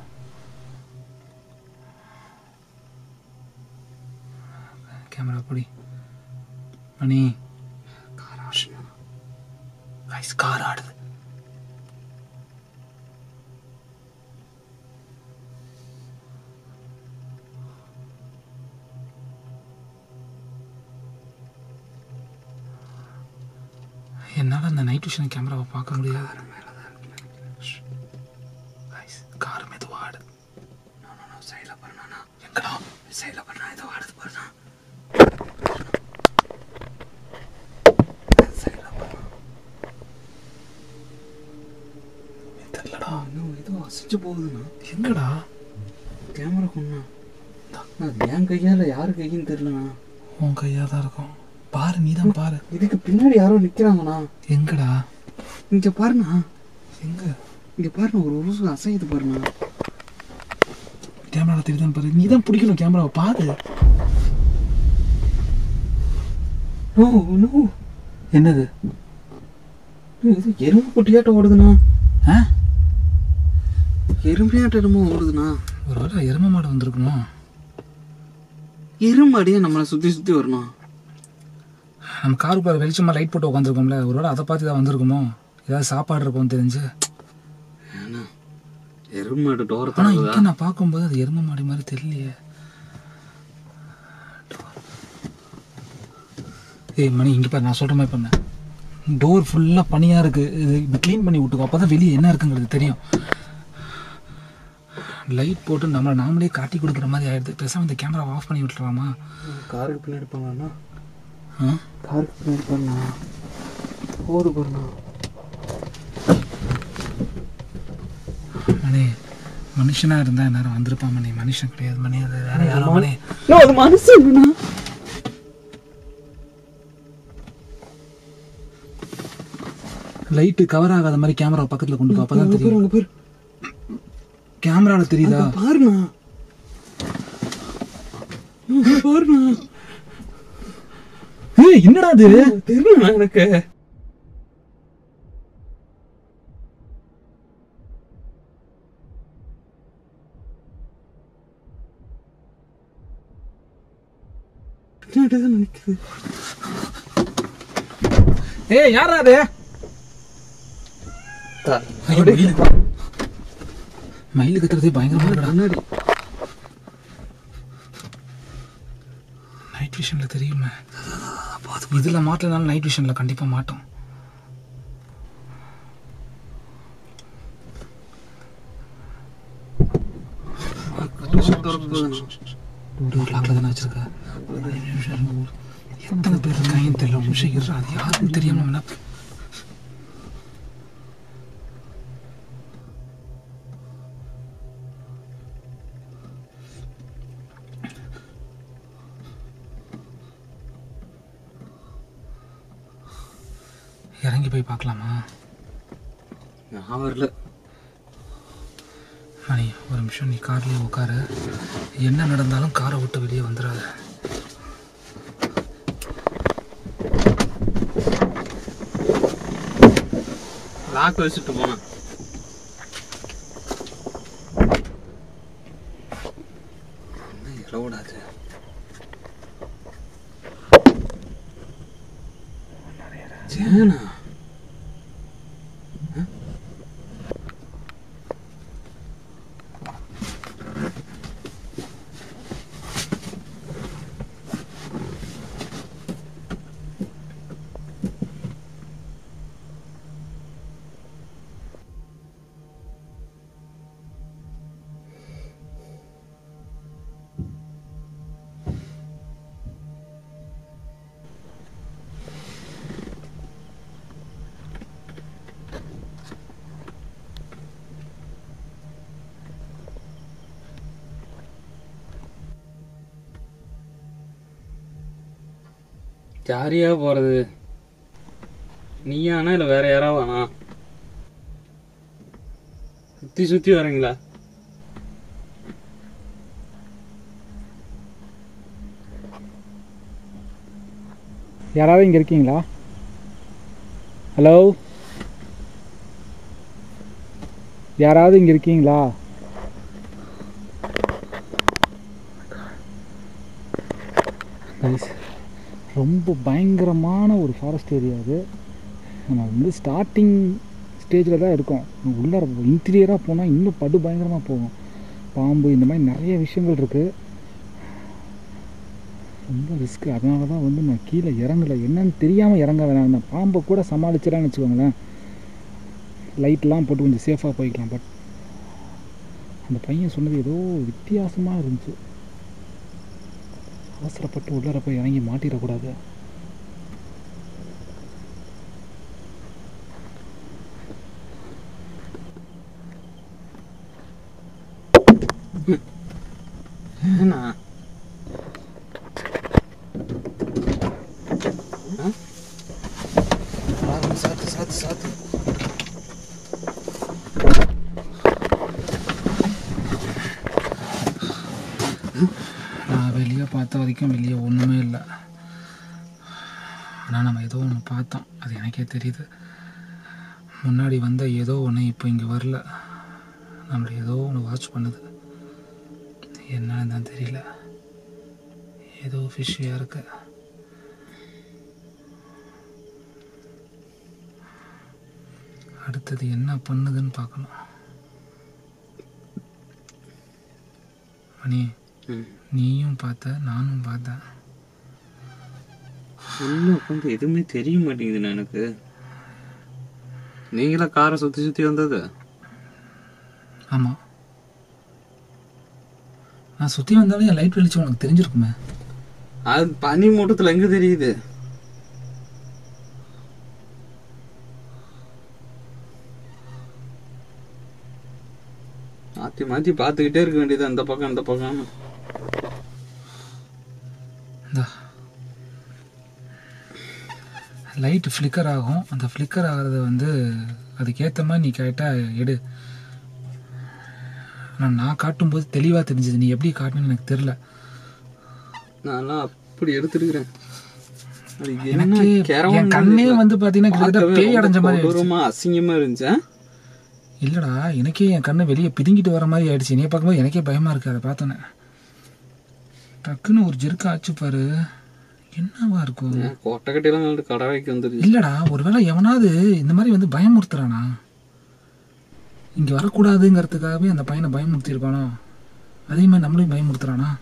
கேமரா பொடி மணி கைஸ் கார் ஆடுது என்னால் அந்த நைட் விஷன் கேமராவை பார்க்க முடியாது Guys, கார் மெதுவாக ஆடுது சைடில் பண்ணா எங்கடா சைடில் பண்ணா ஏதோ ஆடுது பாருண்ணா சைடில் பண்ணா தெரியலடா இன்னும் ஏதோ அசைச்சு போகுதுண்ணா எங்கடா கேமரா கொண்டா அது என் கையால யாரு கையின்னு தெரியலண்ணா உன் கையாக தான் இருக்கும் பாரு நீ தான் பாரு இதுக்கு பின்னாடி யாரோ நிக்கிறாங்கண்ணா எங்கடா இங்க பாருண்ணா எங்க இங்க பாருண்ணா ஒரு உருசு அசையுது பாருண்ணா கேமரா தெரியுதான் பாரு நீ தான் பிடிக்கணும் கேமராவை பாரு நோ நோ என்னது இது எறும்பு குட்டியாட்டம் ஓடுதுண்ணா ஆ எறும்பியாட்டம் என்னமோ ஓடுதுண்ணா ஒரு வேளை எரும மாடு வந்திருக்குமா எறும்பு நம்மளை சுத்தி சுத்தி வரணும் நம்ம காருக்குள்ள வெளிச்சமா லைட் போட்டு உட்காந்துருக்கோம்ல ஒரு வேளை அதை பார்த்து தான் வந்திருக்குமோ ஏதாவது சாப்பாடு இருக்கும்னு தெரிஞ்சு ஏன்னா எறும்பு டோர் ஆனா தரதா இங்க நான் பார்க்கும்போது அது எரும மாடு மாதிரி தெரியலையே ஏய் மணி இங்க பாரு நான் சொல்ற மாதிரி பண்ண டோர் ஃபுல்லா பனியா இருக்கு இது இப்படி க்ளீன் பண்ணி விட்டுக்கோ அப்பதான் வெளியே என்ன இருக்குங்கிறது தெரியும் லைட் போட்டு நம்மளை நாமளே காட்டி கொடுக்குற மாதிரி ஆயிடுது பேசாம இந்த கேமரா ஆஃப் பண்ணி விட்டுறாமா காருக்கு பின்னாடி போங்கண்ணா ஆ காருக்கு பின்னாடி பாருண்ணா ஓடு பாருண்ணா மணி மனுஷனா இருந்தா நேரம் வந்திருப்பான் மணி மனுஷன் கிடையாது மணி அது வேற யாரோ மணி அது மனுஷங்கண்ணா லைட்டு கவர் ஆகாத மாதிரி கேமரா பக்கத்துல கொண்டு போ அப்பதான் தெரியும் அங்க பேர் கேமரால தெரியுதா பாருண்ணா அங்க பாருண்ணா ஏய் என்னடா அது தெரியலண்ணா எனக்கு பின்னாடி தான் நிக்குது ஏய் யாரா அது ஐயோ, மயில். மயில் கத்துறதே பயங்கரமா இருக்குடா முன்னாடி நைட் விஷன்ல தெரியுமே இதுல மாட்டலனாலும் நைட் விஷன்ல கண்டிப்பா மாட்டோம் டோர் லாக்ல தானே வச்சிருக்க எத்தனை பேர் இருக்காங்கன்னு தெரியல ஒரு நிமிஷம் இருடா அது யாருன்னு தெரியாம என்ன இறங்கி போய் பார்க்கலாமா நான் வரல மணி ஒரு நிமிஷம் நீ கார்லயே உட்காரு என்ன நடந்தாலும் காரை விட்டு வெளியே வந்துடாத லாக் வச்சுட்டு போனேன் என்ன இலவுடாது ஜேனா யாரையா போறது நீயானா இல்ல வேற யாராவது வேணா சுத்தி சுத்தி வரீங்களா யாராவது இங்கே இருக்கீங்களா ஹலோ யாராவது இங்கே இருக்கீங்களா Guys, ரொம்ப பயங்கரமான ஒரு ஃபாரஸ்ட் ஏரியா அது நம்ம வந்து ஸ்டார்டிங் ஸ்டேஜில் தான் இருக்கோம் உள்ளே இன்டீரியராக போனால் இன்னும் படு பயங்கரமாக போகும் பாம்பு இந்த மாதிரி நிறைய விஷயங்கள் இருக்குது ரொம்ப ரிஸ்க்கு அதனால தான் வந்து நான் கீழே இறங்கலை என்னன்னு தெரியாமல் இறங்க வேணாம் நான் பாம்பை கூட சமாளிச்சிடலான்னு வச்சுக்கோங்களேன் லைட்லாம் போட்டு கொஞ்சம் சேஃபாக போய்க்கலாம் பட் அந்த பையன் சொன்னது ஏதோ வித்தியாசமாக இருந்துச்சு அவசரப்பட்டு உள்ளார போய் இறங்கி மாட்டிடக்கூடாது என்ன சாத்து சாத்து சாத்து நான் வெளியே பார்த்த வரைக்கும் வெளியே ஒன்றுமே இல்லை ஆனால் நம்ம ஏதோ ஒன்று பார்த்தோம் அது எனக்கே தெரியுது முன்னாடி வந்த ஏதோ ஒன்று இப்போ இங்கே வரல நம்மளை ஏதோ ஒன்று வாட்ச் பண்ணுது என்னன்னு தான் தெரியல ஏதோ ஃபிஷ்ஷியாக இருக்கு அடுத்தது என்ன பண்ணுதுன்னு பார்க்கணும் மணி ம். நீயும் பார்த்த நானும் பார்த்தேன் உள்ள உட்காந்து எதுவுமே தெரிய மாட்டேங்குதுண்ணா எனக்கு நீங்களா காரை சுத்தி சுத்தி வந்தது ஆமாம் நான் சுற்றி வந்தாலும் என் லைட் வெளிச்சம் உனக்கு தெரிஞ்சிருக்குமே அது பனி மூட்டத்துல எங்க தெரியுது மாத்தி மாத்தி பார்த்துக்கிட்டே இருக்க வேண்டியது அந்த பக்கம் அந்த பக்கம் இந்தா லைட் ஃப்ளிக்கர் ஆகும் அந்த ஃப்ளிக்கர் ஆகிறத வந்து அதுக்கேற்ற மாதிரி நீ கரெக்டாக எடு ஆனால் நான் காட்டும்போது தெளிவாக தெரிஞ்சது நீ எப்படி காட்டணும்னு எனக்கு தெரில நான்லாம் அப்படி எடுத்துருக்கிறேன் அது எனக்கு என்ன கிரவம் என் கண்ணே வந்து பார்த்தீங்கன்னா கிட்டத்தட்ட பார்க்கவே பேய் அடைஞ்ச ரொம்ப மாதிரி ஆயிடுச்சு. கொடூரமா அசிங்கமா இருந்துச்சு இல்லைடா எனக்கே என் கண்ணு வெளியே பிதுங்கிட்டு வர மாதிரி ஆயிடுச்சு நீ பார்க்கும்போது எனக்கே பயமாக இருக்குது அதை பார்த்தோன்னே டக்குன்னு ஒரு ஜெருக்க ஆச்சு பாரு என்னவா இருக்கும் கொட்டக்கட்டையெல்லாம் நல்ல கடவைக்கு வந்துருச்சு இல்லடா ஒருவேளை எவனாவது இந்த மாதிரி வந்து பயமுறுத்துறானா இங்க வரக்கூடாதுங்கிறதுக்காகவே அந்த பையனை பயமுறுத்திருப்பானோ அதே மாதிரி நம்மளையும் பயமுறுத்துறானா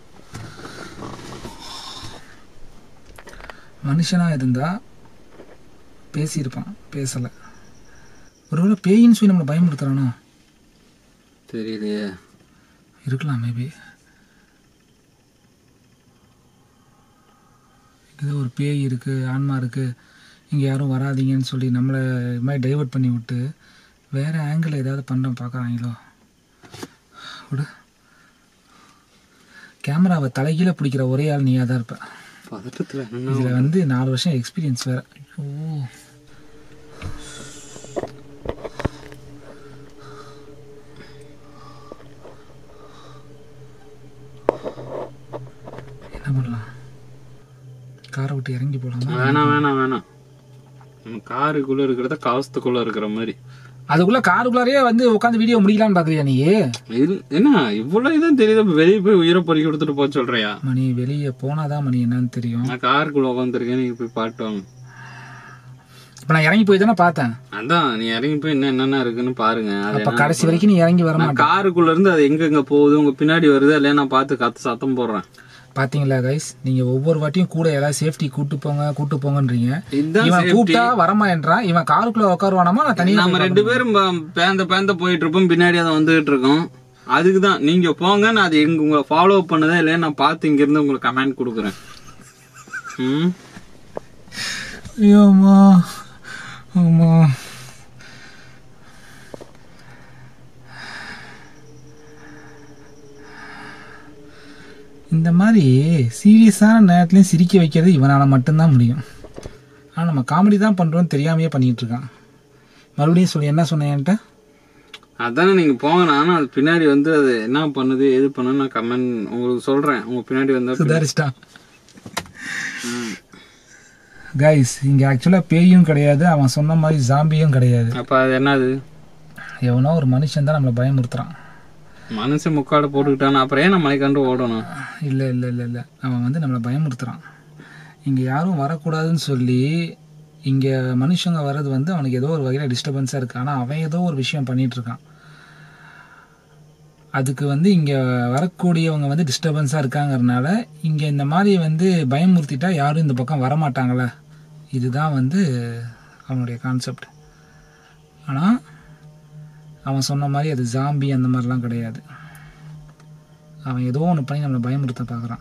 மனுஷனா இருந்தா பேசியிருப்பான் பேசல ஒருவேளை பேயின்னு சொல்லி நம்மளை பயமுறுத்துறானோ தெரியலையே இருக்கலாம் மேபி ஏதோ ஒரு பேய் இருக்கு ஆன்மா இருக்கு இங்க யாரும் வராதீங்கன்னு சொல்லி நம்மளை இது மாதிரி டைவர்ட் பண்ணி விட்டு வேற ஆங்கிள் ஏதாவது பண்ண பார்க்குறாங்களோ விடு கேமராவை தலைகீழ பிடிக்கிற ஒரே ஆள் நீயா தான் இருப்ப பதட்டத்துல என்ன இதுல வந்து நாலு வருஷம் எக்ஸ்பீரியன்ஸ் வேற ஓ என்ன பண்ணலாம் காரை விட்டு இறங்கி போலாமா வேணாம் வேணாம் வேணாம் நம்ம காருக்குள்ள இருக்கிறத கவசத்துக்குள்ள இருக்கிற மாதிரி அதுக்குள்ள காருக்குள்ளாரே வந்து உட்காந்து வீடியோ முடிக்கலாம்னு பாக்குறியா நீ இது என்ன இவ்வளவு இதான் தெரியுது அப்ப வெளியே போய் உயிரை பொறுக்கி கொடுத்துட்டு போக சொல்றியா மணி வெளியே போனாதான் மணி என்னன்னு தெரியும் நான் காருக்குள்ள உட்காந்துருக்கேன் நீங்க போய் பாட்டு வாங்க இப்ப நான் இறங்கி போய் தானே பார்த்தேன் அதான் நீ இறங்கி போய் என்ன என்னென்ன இருக்குன்னு பாருங்க அது அப்ப என்ன- கடைசி வரைக்கும் நீ இறங்கி வர நான் காருக்குள்ள இருந்து அது எங்க எங்க போகுது உங்க பின்னாடி வருது இல்லையா நான் பார்த்து கத்து சத்தம் போடுறேன் பாத்தீங்களா கைஸ் நீங்க ஒவ்வொரு வாட்டியும் கூட ஏதாவது சேஃப்டி கூட்டு போங்க கூட்டு போங்கன்றீங்க இதுதான் இவன் safety. கூப்பிட்டா வரமாட்டேன்றான் இவன் காருக்குள்ள உட்காருவானாமா நான் தனியா நம்ம ரெண்டு பேரும் ப- பேந்த பேந்த போயிட்டு இருப்போம் பின்னாடி அதை வந்துகிட்டு இருக்கோம் அதுக்கு தான் நீங்க போங்க நான் அது எங்க உங்களை ஃபாலோ பண்ணதா இல்லையா நான் பார்த்து இங்க இருந்து உங்களுக்கு கமெண்ட் கொடுக்குறேன் ம் ஐயோமா ஆமா இந்த மாதிரி சீரியஸான நேரத்துலயும் சிரிக்க வைக்கிறது இவனால மட்டும்தான் முடியும் ஆனால் நம்ம காமெடி தான் பண்ணுறோம்னு தெரியாமையே பண்ணிட்டு இருக்கான் மறுபடியும் சொல்லி என்ன சொன்னேன் என்கிட்ட அதானே நீங்க போங்க நானும் அது பின்னாடி வந்து அது என்ன பண்ணுது எது பண்ணுன்னு நான் கமெண்ட் உங்களுக்கு சொல்றேன் உங்க பின்னாடி வந்தா சுதாரிச்சிட்டான் கைஸ் இங்கே ஆக்சுவலாக பேயும் கிடையாது அவன் சொன்ன மாதிரி ஜாம்பியும் கிடையாது அப்ப அது என்னது எவனோ ஒரு மனுஷன் தான் நம்மளை பயமுறுத்துறான் மனுஷன் முக்காட போட்டுக்கிட்டானா அப்புறம் ஏன் நான் மலைக்காண்டு ஓடணும் இல்லை இல்லை இல்லை இல்லை அவன் வந்து நம்மளை பயமுறுத்துறான் இங்கே யாரும் வரக்கூடாதுன்னு சொல்லி இங்கே மனுஷங்க வர்றது வந்து அவனுக்கு ஏதோ ஒரு வகையில் டிஸ்டர்பன்ஸாக இருக்குது ஆனால் அவன் ஏதோ ஒரு விஷயம் பண்ணிட்டு இருக்கான் அதுக்கு வந்து இங்கே வரக்கூடியவங்க வந்து டிஸ்டர்பன்ஸாக இருக்காங்கறனால இங்கே இந்த மாதிரி வந்து பயமுறுத்திட்டா யாரும் இந்த பக்கம் வரமாட்டாங்களே இதுதான் வந்து அவனுடைய கான்செப்ட் ஆனால் அவன் சொன்ன மாதிரி அது ஜாம்பி அந்த மாதிரிலாம் கிடையாது அவன் ஏதோ ஒன்று பண்ணி நம்மளை பயமுறுத்த பார்க்குறான்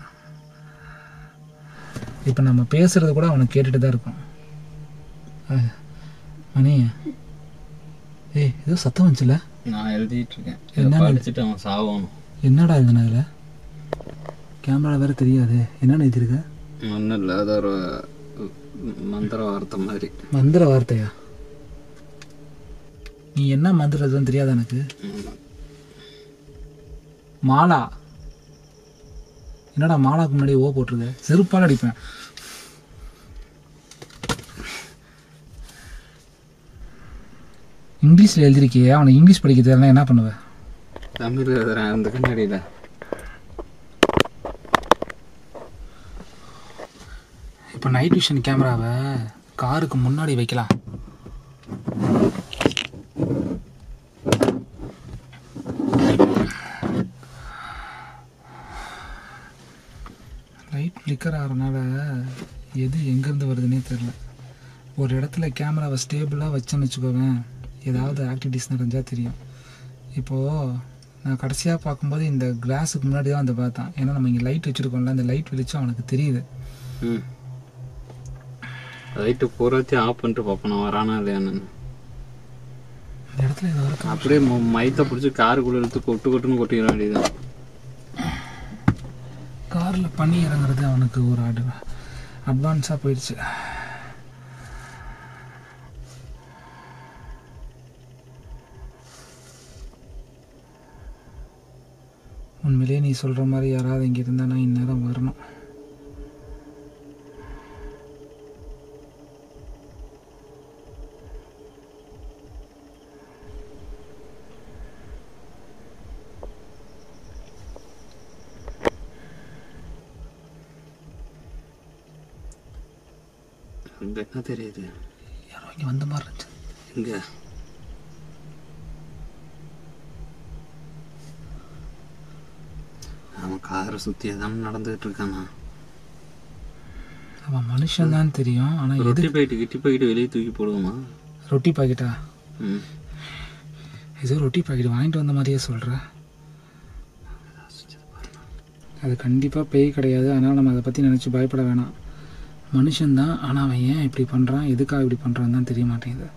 இப்போ நம்ம பேசுறது கூட அவனுக்கு கேட்டுட்டு தான் இருக்கும் அஹ், மணி ஏய் ஏதோ சத்தம் வந்துச்சுல நான் எழுதிட்டு இருக்கேன் என்ன இதை படிச்சுட்டு அவன் சாவணும் என்னடா இதுனா இதில் கேமரா வேற தெரியாது என்னென்ன எழுதிருக்க ஒன்றும் இல்லை அது ஒரு மந்திர வார்த்தை மாதிரி மந்திர வார்த்தையா நீ என்ன மந்திரதுன்னு தெரியாதா எனக்கு ஆமா. மாலா என்னடா மாலாக்கு முன்னாடி ஓ போட்டிருக்க செருப்பால் அடிப்பேன் இங்கிலீஷில் எழுதிருக்கியே அவனை இங்கிலீஷ் படிக்க தெரியல என்ன பண்ணுவ தமிழ் எழுதுறேன் அந்த கண்ணாடியில் இப்போ நைட் விஷன் கேமராவை காருக்கு முன்னாடி வைக்கலாம் லைட் ஃப்ளிக்கர் ஆகிறனால எது எங்கேருந்து வருதுன்னே தெரில ஒரு இடத்துல கேமராவை ஸ்டேபிளாக வச்சேன்னு வச்சுக்கோவேன் ஏதாவது ஆக்டிவிட்டிஸ் நடந்தால் தெரியும் இப்போது நான் கடைசியாக பார்க்கும்போது இந்த கிளாஸுக்கு முன்னாடி தான் வந்து பார்த்தேன் ஏன்னா நம்ம இங்கே லைட் வச்சுருக்கோம்ல அந்த லைட் வெளிச்சம் அவனுக்கு தெரியுது ம் லைட்டு பூராத்தையும் ஆஃப் பண்ணிட்டு பார்ப்போம் நான் வரானா இல்லையான்னு இந்த இடத்துல ஏதோ இருக்கு அப்படியே ம- மயத்தை பிடிச்சி காருக்குள்ள இழுத்து கொட்டு கொட்டுன்னு கொட்டிட வேண்டியதுதான் காரில் பண்ணி இறங்குறது அவனுக்கு ஒரு அட் அட்வான்ஸாக போயிடுச்சு உண்மையிலேயே நீ சொல்கிற மாதிரி யாராவது இங்கே இருந்தால் நான் இந்நேரம் வரணும் இங்க என்ன தெரியுது யாரோ இங்கே வந்த மாதிரி இருந்துச்சு இங்க அவன் காரை சுத்தி தான் நடந்துகிட்டு இருக்கானா அவன் மனுஷன் தான் தெரியும் ஆனால் எது ரொட்டி பாக்கெட்டு கிட்டி பாக்கெட்டு வெளியே தூக்கி போடுவோமா ரொட்டி பாக்கெட்டா ம் ஏதோ ரொட்டி பாக்கெட் வாங்கிட்டு வந்த மாதிரியே சொல்கிற அது கண்டிப்பாக பேய் கிடையாது அதனால் நம்ம அதை பற்றி நினச்சி பயப்பட வேணாம் மனுஷன்தான் ஆனால் அவன் ஏன் இப்படி பண்ணுறான் எதுக்காக இப்படி பண்ணுறான் தான் தெரிய மாட்டேங்குது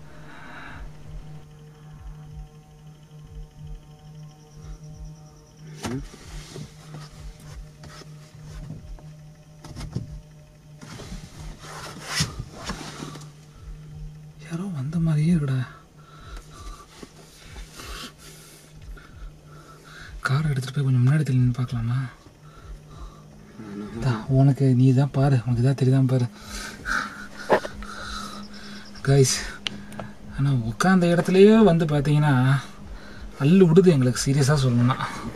யாரோ வந்த மாதிரியே இருக்குடா கார் எடுத்துகிட்டு போய் கொஞ்சம் முன்னாடி தள்ளி நின்னு பார்க்கலாமா தா, உனக்கு நீ தான் பாரு உனக்கு தான் தெரியுதான் பாரு கைஸ் ஆனால் உட்காந்த இடத்துலையே வந்து பார்த்தீங்கன்னா அள்ளு விடுது எங்களுக்கு சீரியஸாக சொல்லணும்னா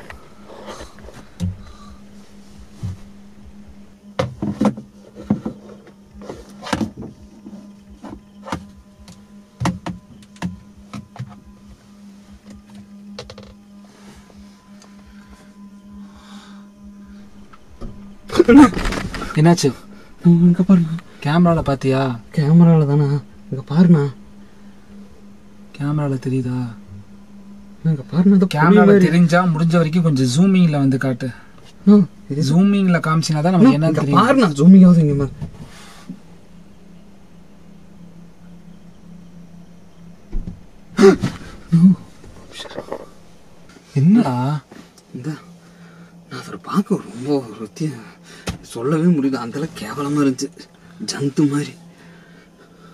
என்னாச்சு இங்க பாருங்க கேமராவில் பார்த்தியா கேமரால தானா இங்க பாருண்ணா கேமராவில் தெரியுதா இங்க பாருண்ணா இது புலி கேமராவில் மாதிரி. தெரிஞ்சா முடிஞ்ச வரைக்கும் கொஞ்சம் ஜூமிங்கில் வந்து காட்டு ஆ, இது ஜூமிங்கில் காமிச்சினா தான் நமக்கு என்ன இங்க தெரியும் பாருண்ணா ஜூமிங் ஆகுது இங்க பாரு என்னடா இந்த நான் அதை பார்க்க ரொம்ப ரொத்திய சொல்லவே முடியல அந்த அளவுக்கு கேவலமா இருந்துச்சு ஜந்து மாதிரி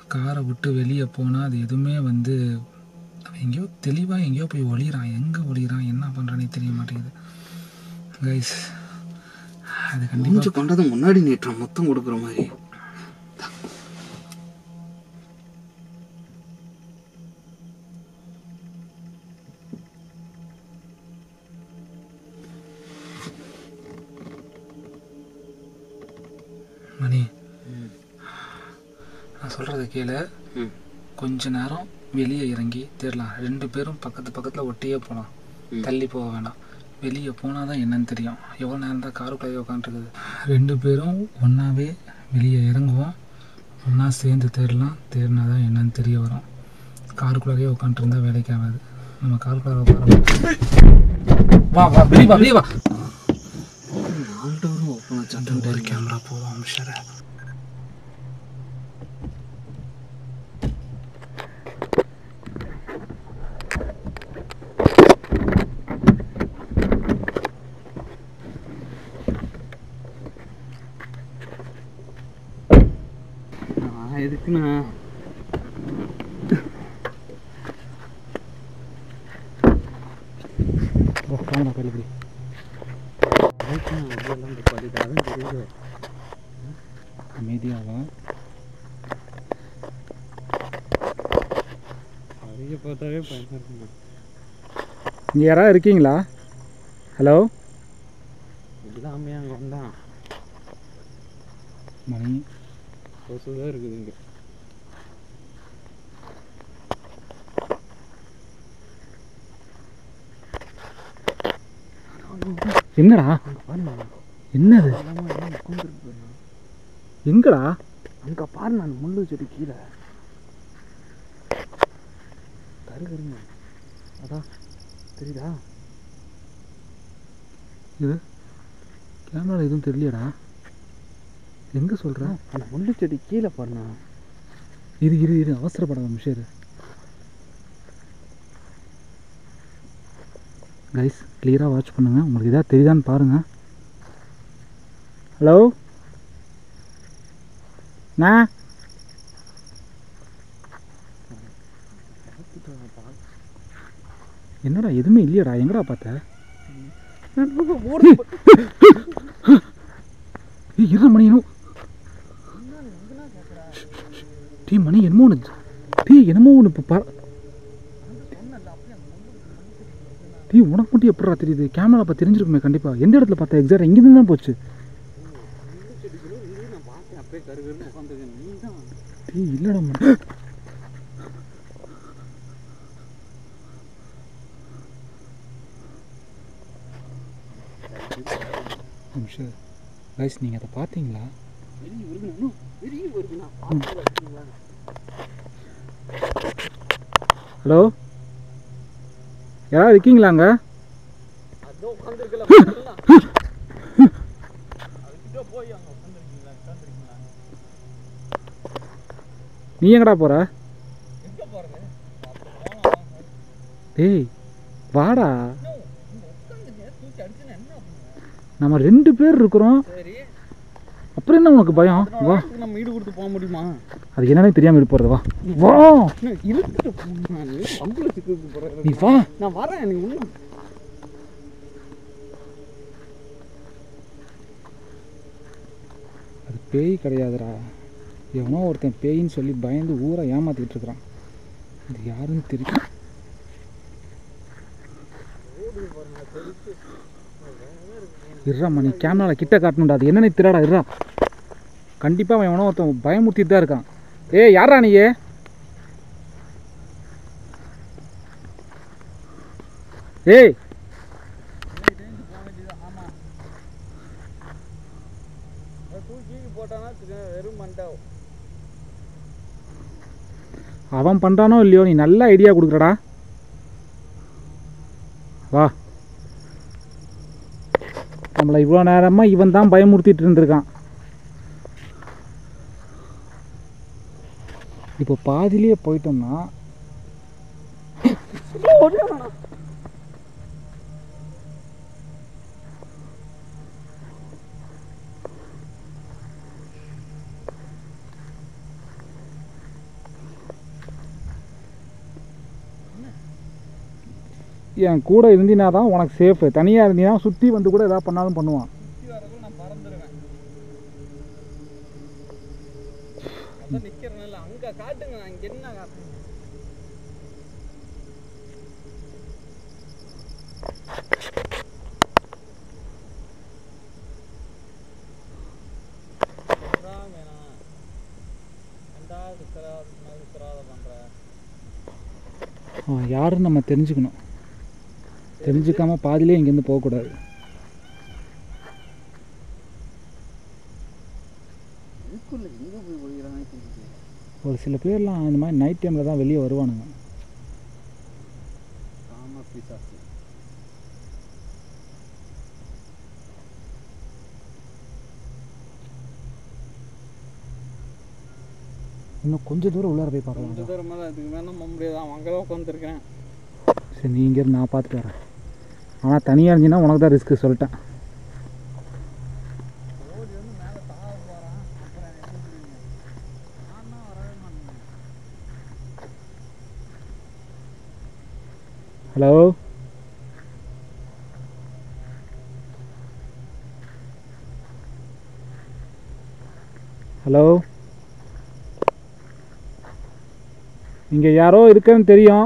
காரை விட்டு வெளியே போனால் அது எதுவுமே வந்து அவன் எங்கேயோ தெளிவாக எங்கேயோ போய் ஒளிகிறான் எங்கே ஒளிகிறான் என்ன பண்ணுறானே தெரிய மாட்டேங்குது கைஸ் அது கண்டிப்பாக மூஞ்சி பண்றது முன்னாடி நீட்டுறான் மொத்தம் கொடுக்குற மாதிரி மணி நான் சொல்கிறத கேளு ம் கொஞ்ச நேரம் வெளியே இறங்கி தேடலாம் ரெண்டு பேரும் பக்கத்து பக்கத்தில் ஒட்டியே போகலாம் ம். தள்ளி போக வேண்டாம் வெளியே போனால் தான் என்னன்னு தெரியும் எவ்வளோ நேரம் தான் காருக்குள்ளேயே உட்காந்துருக்குது ரெண்டு பேரும் ஒன்றாவே வெளியே இறங்குவோம் ஒன்றா சேர்ந்து தேடலாம் தேடினா தான் என்னன்னு தெரிய வரும் காருக்குள்ளேயே உட்காந்துருந்தா வேலைக்கு ஆகாது நம்ம காருக்குள்ளே உட்கார வா வா வெளியே வா வெளியே வா நாலு டோரும் ஓப்பன் வச்சா ஒரு கேமரா போதும் அம்ஷரை நான் எதுக்குண்ணா கேமரா கையில் பிடி தெரியுது அமைதியாக அதைய பார்த்தாவே பயமா இருக்குண்ணா இங்கே யாராவது இருக்கீங்களா ஹலோ இல்லாமே அங்கே வந்தான் மணி கொசு தான் இருக்குது இங்கே என்னடா என்னது உட்காந்துருக்கு எங்கடா அங்கே பாரு நான் முள்ளு செடி கீழே கரு கருங்க அதான் தெரியுதா இது கேமரா எதுவும் தெரியலையாடா எங்கே சொல்கிற அந்த முள்ளு செடி கீழே பாருண்ணா இரு இரு இரு அவசரப்படாத நிமிஷம் இரு கைஸ் கிளியராக வாட்ச் பண்ணுங்கள் உங்களுக்கு எதாவது தெரியுதான்னு பாருங்கள் ஹலோ நான் என்னடா எதுவுமே இல்லையாடா எங்கடா பார்த்த ஏய் இரு மணி இன்னும் டீ மணி என்னமோ ஒன்று டீ என்னமோ ஒன்று இப்போ பா டீ உனக்கு மட்டும் எப்படா தெரியுது கேமரா பார்த்து தெரிஞ்சிருக்குமே கண்டிப்பாக எந்த இடத்துல பார்த்தா எக்ஸாக்ட் இங்கேருந்து தான் போச்சு நான் பார்த்தேன் அப்படியே கரு கருன்னு உட்காந்துருக்கேன் நீ தான் டீ இல்லைடா மணி நிமிஷம் கைஸ் நீங்கள் அதை பார்த்தீங்களா வெளியே வருகணும் வெளியே வருகுண்ணா பார்த்து வச்சுங்களா ஹலோ யாராவது இருக்கீங்களாங்க அதோ உட்காந்துருக்கல அதுக்கிட்ட போய் அங்கே உட்காந்துருக்கீங்களா உட்காந்துருக்கீங்களா நீ எங்கடா போற எங்கே போகிறது டேய் வாடா உட்காந்துங்க தூக்கி அடிச்சுன்னா என்ன பண்ணுவேன் நம்ம ரெண்டு பேர் இருக்கிறோம் சரி அப்புறம் என்ன உனக்கு பயம் வா அதுக்கு நம்ம ஈடு கொடுத்து போக முடியுமா அது என்னன்னே தெரியாம இது போறது வா வா என்ன இழுத்துட்டு போகணும் நான் பம்பில் சிக்கிட்டு போகிறேன் நீ வா நான் வரேன் நீ உள்ள அது பேய் கிடையாதுடா எவனோ ஒருத்தன் பேயின்னு சொல்லி பயந்து ஊரை ஏமாத்திட்டு இருக்கிறான் இது யாருன்னு தெரியும் இருறா மணி கேமரால கிட்ட காட்டணும்டா அது என்னன்னு திராடா இருறா கண்டிப்பா அவன் எவனோ ஒருத்தன் பயமுறுத்திட்டு தான் இருக்கான் ஏய் யாரா நீயே ஏய் தூக்கி போட்டானா வெறும் மண்டா அவன் பண்ணுறானோ இல்லையோ நீ நல்ல ஐடியா கொடுக்குறடா வா நம்மளை இவ்வளோ நேரமாக இவன் தான் பயமுறுத்திட்டு இருந்திருக்கான் இப்போ பாதியிலேயே போயிட்டோம்னா என் கூட இருந்தினா தான் உனக்கு சேஃபு தனியாக இருந்தீங்கன்னா சுற்றி வந்து கூட எதாவது பண்ணாலும் பண்ணுவான் சுற்றி வரக்குள்ள நான் பறந்துடுவேன் அதான் நிற்கிறேன்ல அங்கே காட்டுங்க அங்கே என்ன காட்டுங்க அதான் வேணாம். ஏன்டா சுத்துறா- சும்மா சுத்துறாத பண்ற? அவன் யாருன்னு நம்ம தெரிஞ்சுக்கணும் தெரிஞ்சுக்காம பாதியிலே இங்கேருந்து போகக்கூடாது இதுக்குள்ள எங்க போய் ஒளிகிறானே தெரியல. ஒரு சில பேர்லாம் இந்த மாதிரி நைட் டைமில் தான் வெளியே வருவானுங்க காம பிசாசு. இன்னும் கொஞ்சம் தூரம் உள்ளார போய் பார்க்கலாம் கொஞ்ச தூரமா தான் இதுக்கு மேல நம்ப முடியாது அவன் அங்கதான் உட்காந்துருக்கேன் சரி நீ இங்கேருந்து நான் பார்த்துட்டு வரேன் ஆனால் தனியாக இருந்துச்சுன்னா உனக்கு தான் ரிஸ்க்கு சொல்லிட்டேன் ஓடி வந்து மேல தாவ போறான் அப்புறம் எனக்கு எப்படி தெரியும்? நான் தான் வரவே மாட்டேன் ஹலோ ஹலோ இங்கே யாரோ இருக்கன்னு தெரியும்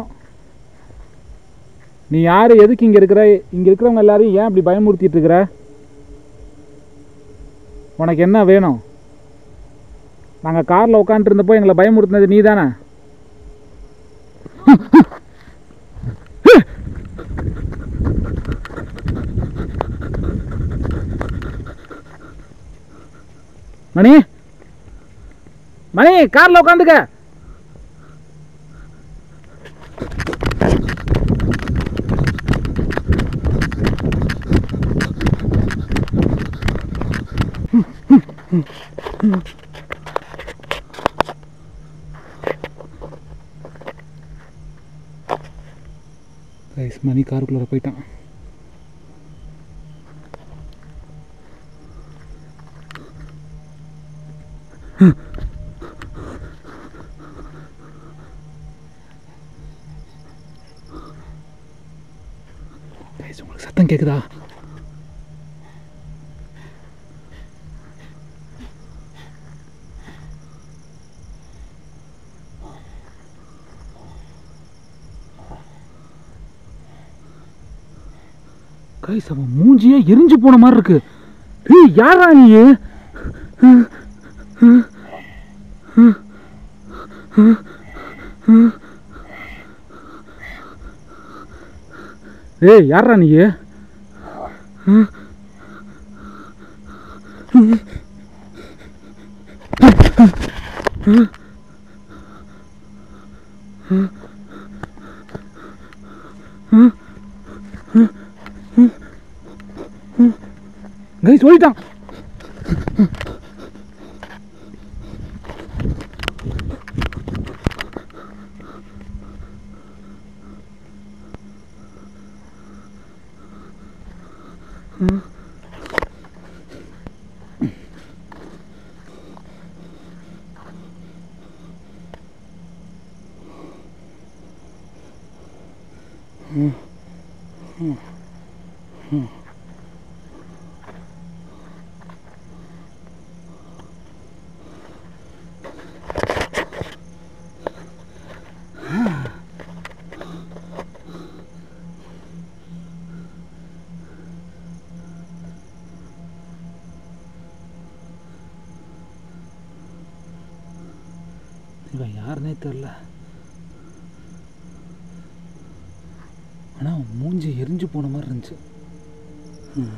நீ யார் எதுக்கு இங்கே இருக்கிற இங்கே இருக்கிறவங்க எல்லாரையும் ஏன் இப்படி பயமுறுத்திட்டு இருக்கிற உனக்கு என்ன வேணும் நாங்கள் காரில் உட்காந்துருந்தப்போ எங்களை பயமுறுத்தினது நீ தானே மணி மணி காரில் உட்காந்துக்க கைஸ் மணி காருக்குள்ளே போயிட்டான் கைஸ் உங்களுக்கு சத்தம் கேட்குதா கைஸ் அவன் மூஞ்சியே எரிஞ்சு போன மாதிரி இருக்கு ஏய் யாரா நீ ஏய் யாரா நீ கைஸ் ஓடிட்டான் இவன் யாருன்னே தெரில ஆனால் மூஞ்சி எரிஞ்சு போன மாதிரி இருந்துச்சு ம்.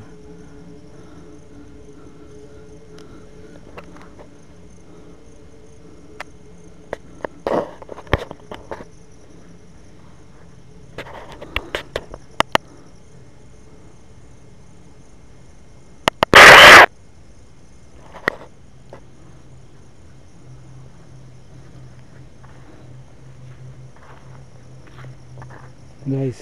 கைஸ்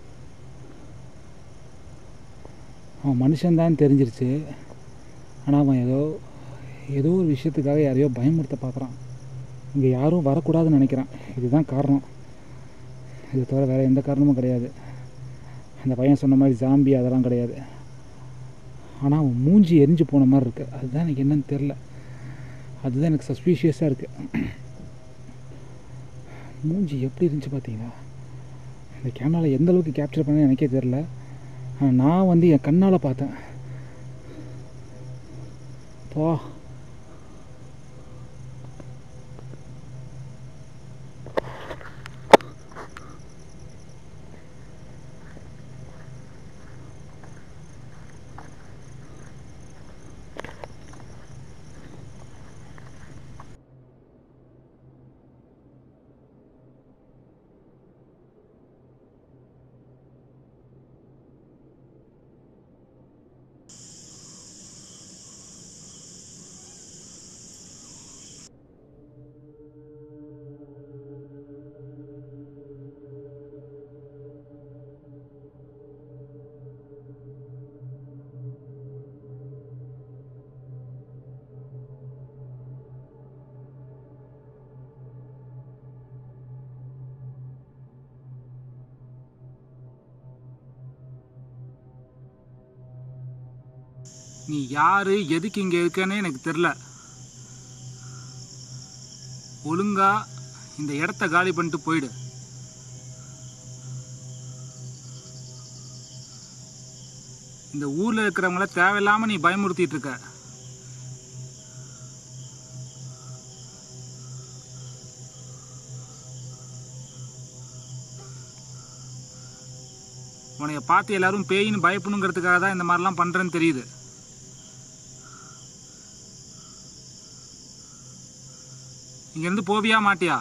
அவன் மனுஷன்தான் தெரிஞ்சிருச்சு ஆனால் அவன் ஏதோ ஏதோ ஒரு விஷயத்துக்காக யாரையோ பயமுறுத்த பார்க்குறான் இங்கே யாரும் வரக்கூடாதுன்னு நினைக்கிறான் இதுதான் காரணம் இது தவிர வேறு எந்த காரணமும் கிடையாது அந்த பையன் சொன்ன மாதிரி ஜாம்பி அதெல்லாம் கிடையாது ஆனால் அவன் மூஞ்சி எரிஞ்சு போன மாதிரி இருக்கு அதுதான் எனக்கு என்னன்னு தெரில அதுதான் எனக்கு சஸ்பீஷியஸாக இருக்குது மூஞ்சி எப்படி இருந்துச்சு பார்த்தீங்களா இந்த கேமராவில் எந்த அளவுக்கு கேப்சர் பண்ண எனக்கே தெரில ஆனால் நான் வந்து என் கண்ணால் பார்த்தேன் போ நீ யாரு எதுக்கு இங்கே இருக்கேன்னு எனக்கு தெரில ஒழுங்கா இந்த இடத்த காலி பண்ணிட்டு போயிடு இந்த ஊர்ல இருக்கிறவங்கள தேவையில்லாம நீ பயமுறுத்திட்டு இருக்க உன்னைய பார்த்து எல்லாரும் பேயின்னு பயப்படணுங்கிறதுக்காக தான் இந்த மாதிரிலாம் பண்றேன்னு தெரியுது இங்கேருந்து போவியா மாட்டியா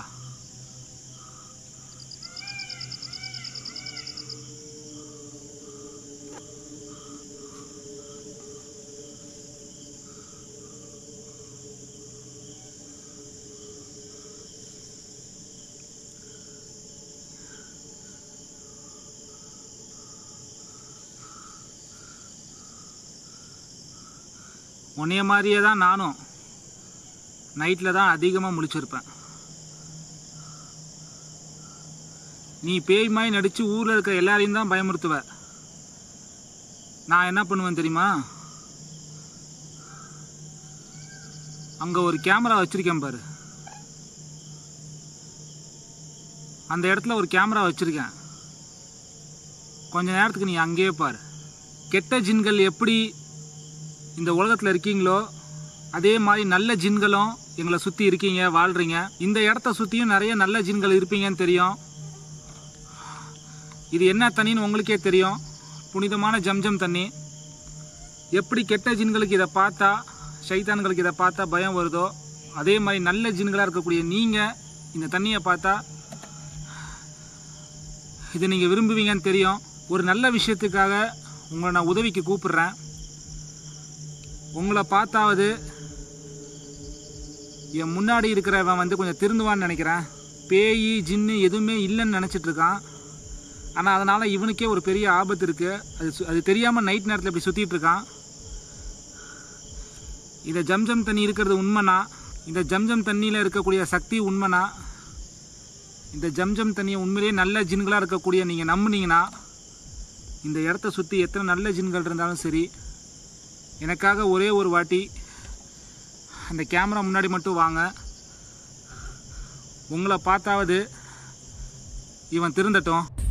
உன்னைய மாதிரியே தான் நானும் நைட்டில் தான் அதிகமாக முழிச்சிருப்பேன் நீ பேய் மாதிரி நடித்து ஊரில் இருக்கிற எல்லாரையும் தான் பயமுறுத்துவ நான் என்ன பண்ணுவேன் தெரியுமா அங்கே ஒரு கேமரா வச்சிருக்கேன் பாரு அந்த இடத்துல ஒரு கேமரா வச்சிருக்கேன் கொஞ்ச நேரத்துக்கு நீ அங்கேயே பாரு கெட்ட ஜின்கள் எப்படி இந்த உலகத்தில் இருக்கீங்களோ அதே மாதிரி நல்ல ஜின்களும் எங்களை சுற்றி இருக்கீங்க வாழ்றீங்க இந்த இடத்த சுற்றியும் நிறைய நல்ல ஜின்கள் இருப்பீங்கன்னு தெரியும் இது என்ன தண்ணின்னு உங்களுக்கே தெரியும் புனிதமான ஜம்ஜம் தண்ணி எப்படி கெட்ட ஜின்களுக்கு இதை பார்த்தா சைத்தான்களுக்கு இதை பார்த்தா பயம் வருதோ அதே மாதிரி நல்ல ஜின்களாக இருக்கக்கூடிய நீங்கள் இந்த தண்ணியை பார்த்தா இதை நீங்கள் விரும்புவீங்கன்னு தெரியும் ஒரு நல்ல விஷயத்துக்காக உங்களை நான் உதவிக்கு கூப்பிடுறேன் உங்களை பார்த்தாவது என் முன்னாடி இருக்கிறவன் வந்து கொஞ்சம் திருந்துவான்னு நினைக்கிறேன் பேய் ஜின்னு எதுவுமே இல்லைன்னு நினச்சிட்டு இருக்கான் ஆனால் அதனால் இவனுக்கே ஒரு பெரிய ஆபத்து இருக்குது அது சு- அது தெரியாமல் நைட் நேரத்தில் இப்படி சுற்றிட்டு இருக்கான் இந்த ஜம்ஜம் தண்ணி இருக்கிறது உண்மைனா இந்த ஜம்ஜம் தண்ணியில் இருக்கக்கூடிய சக்தி உண்மைனா இந்த ஜம்ஜம் தண்ணியை உண்மையிலேயே நல்ல ஜின்களாக இருக்கக்கூடிய நீங்கள் நம்புனீங்கன்னா இந்த இடத்த சுற்றி எத்தனை நல்ல ஜின்கள் இருந்தாலும் சரி எனக்காக ஒரே ஒரு வாட்டி அந்த கேமரா முன்னாடி மட்டும் வாங்க உங்களை பார்த்தாவது இவன் திருந்தட்டும்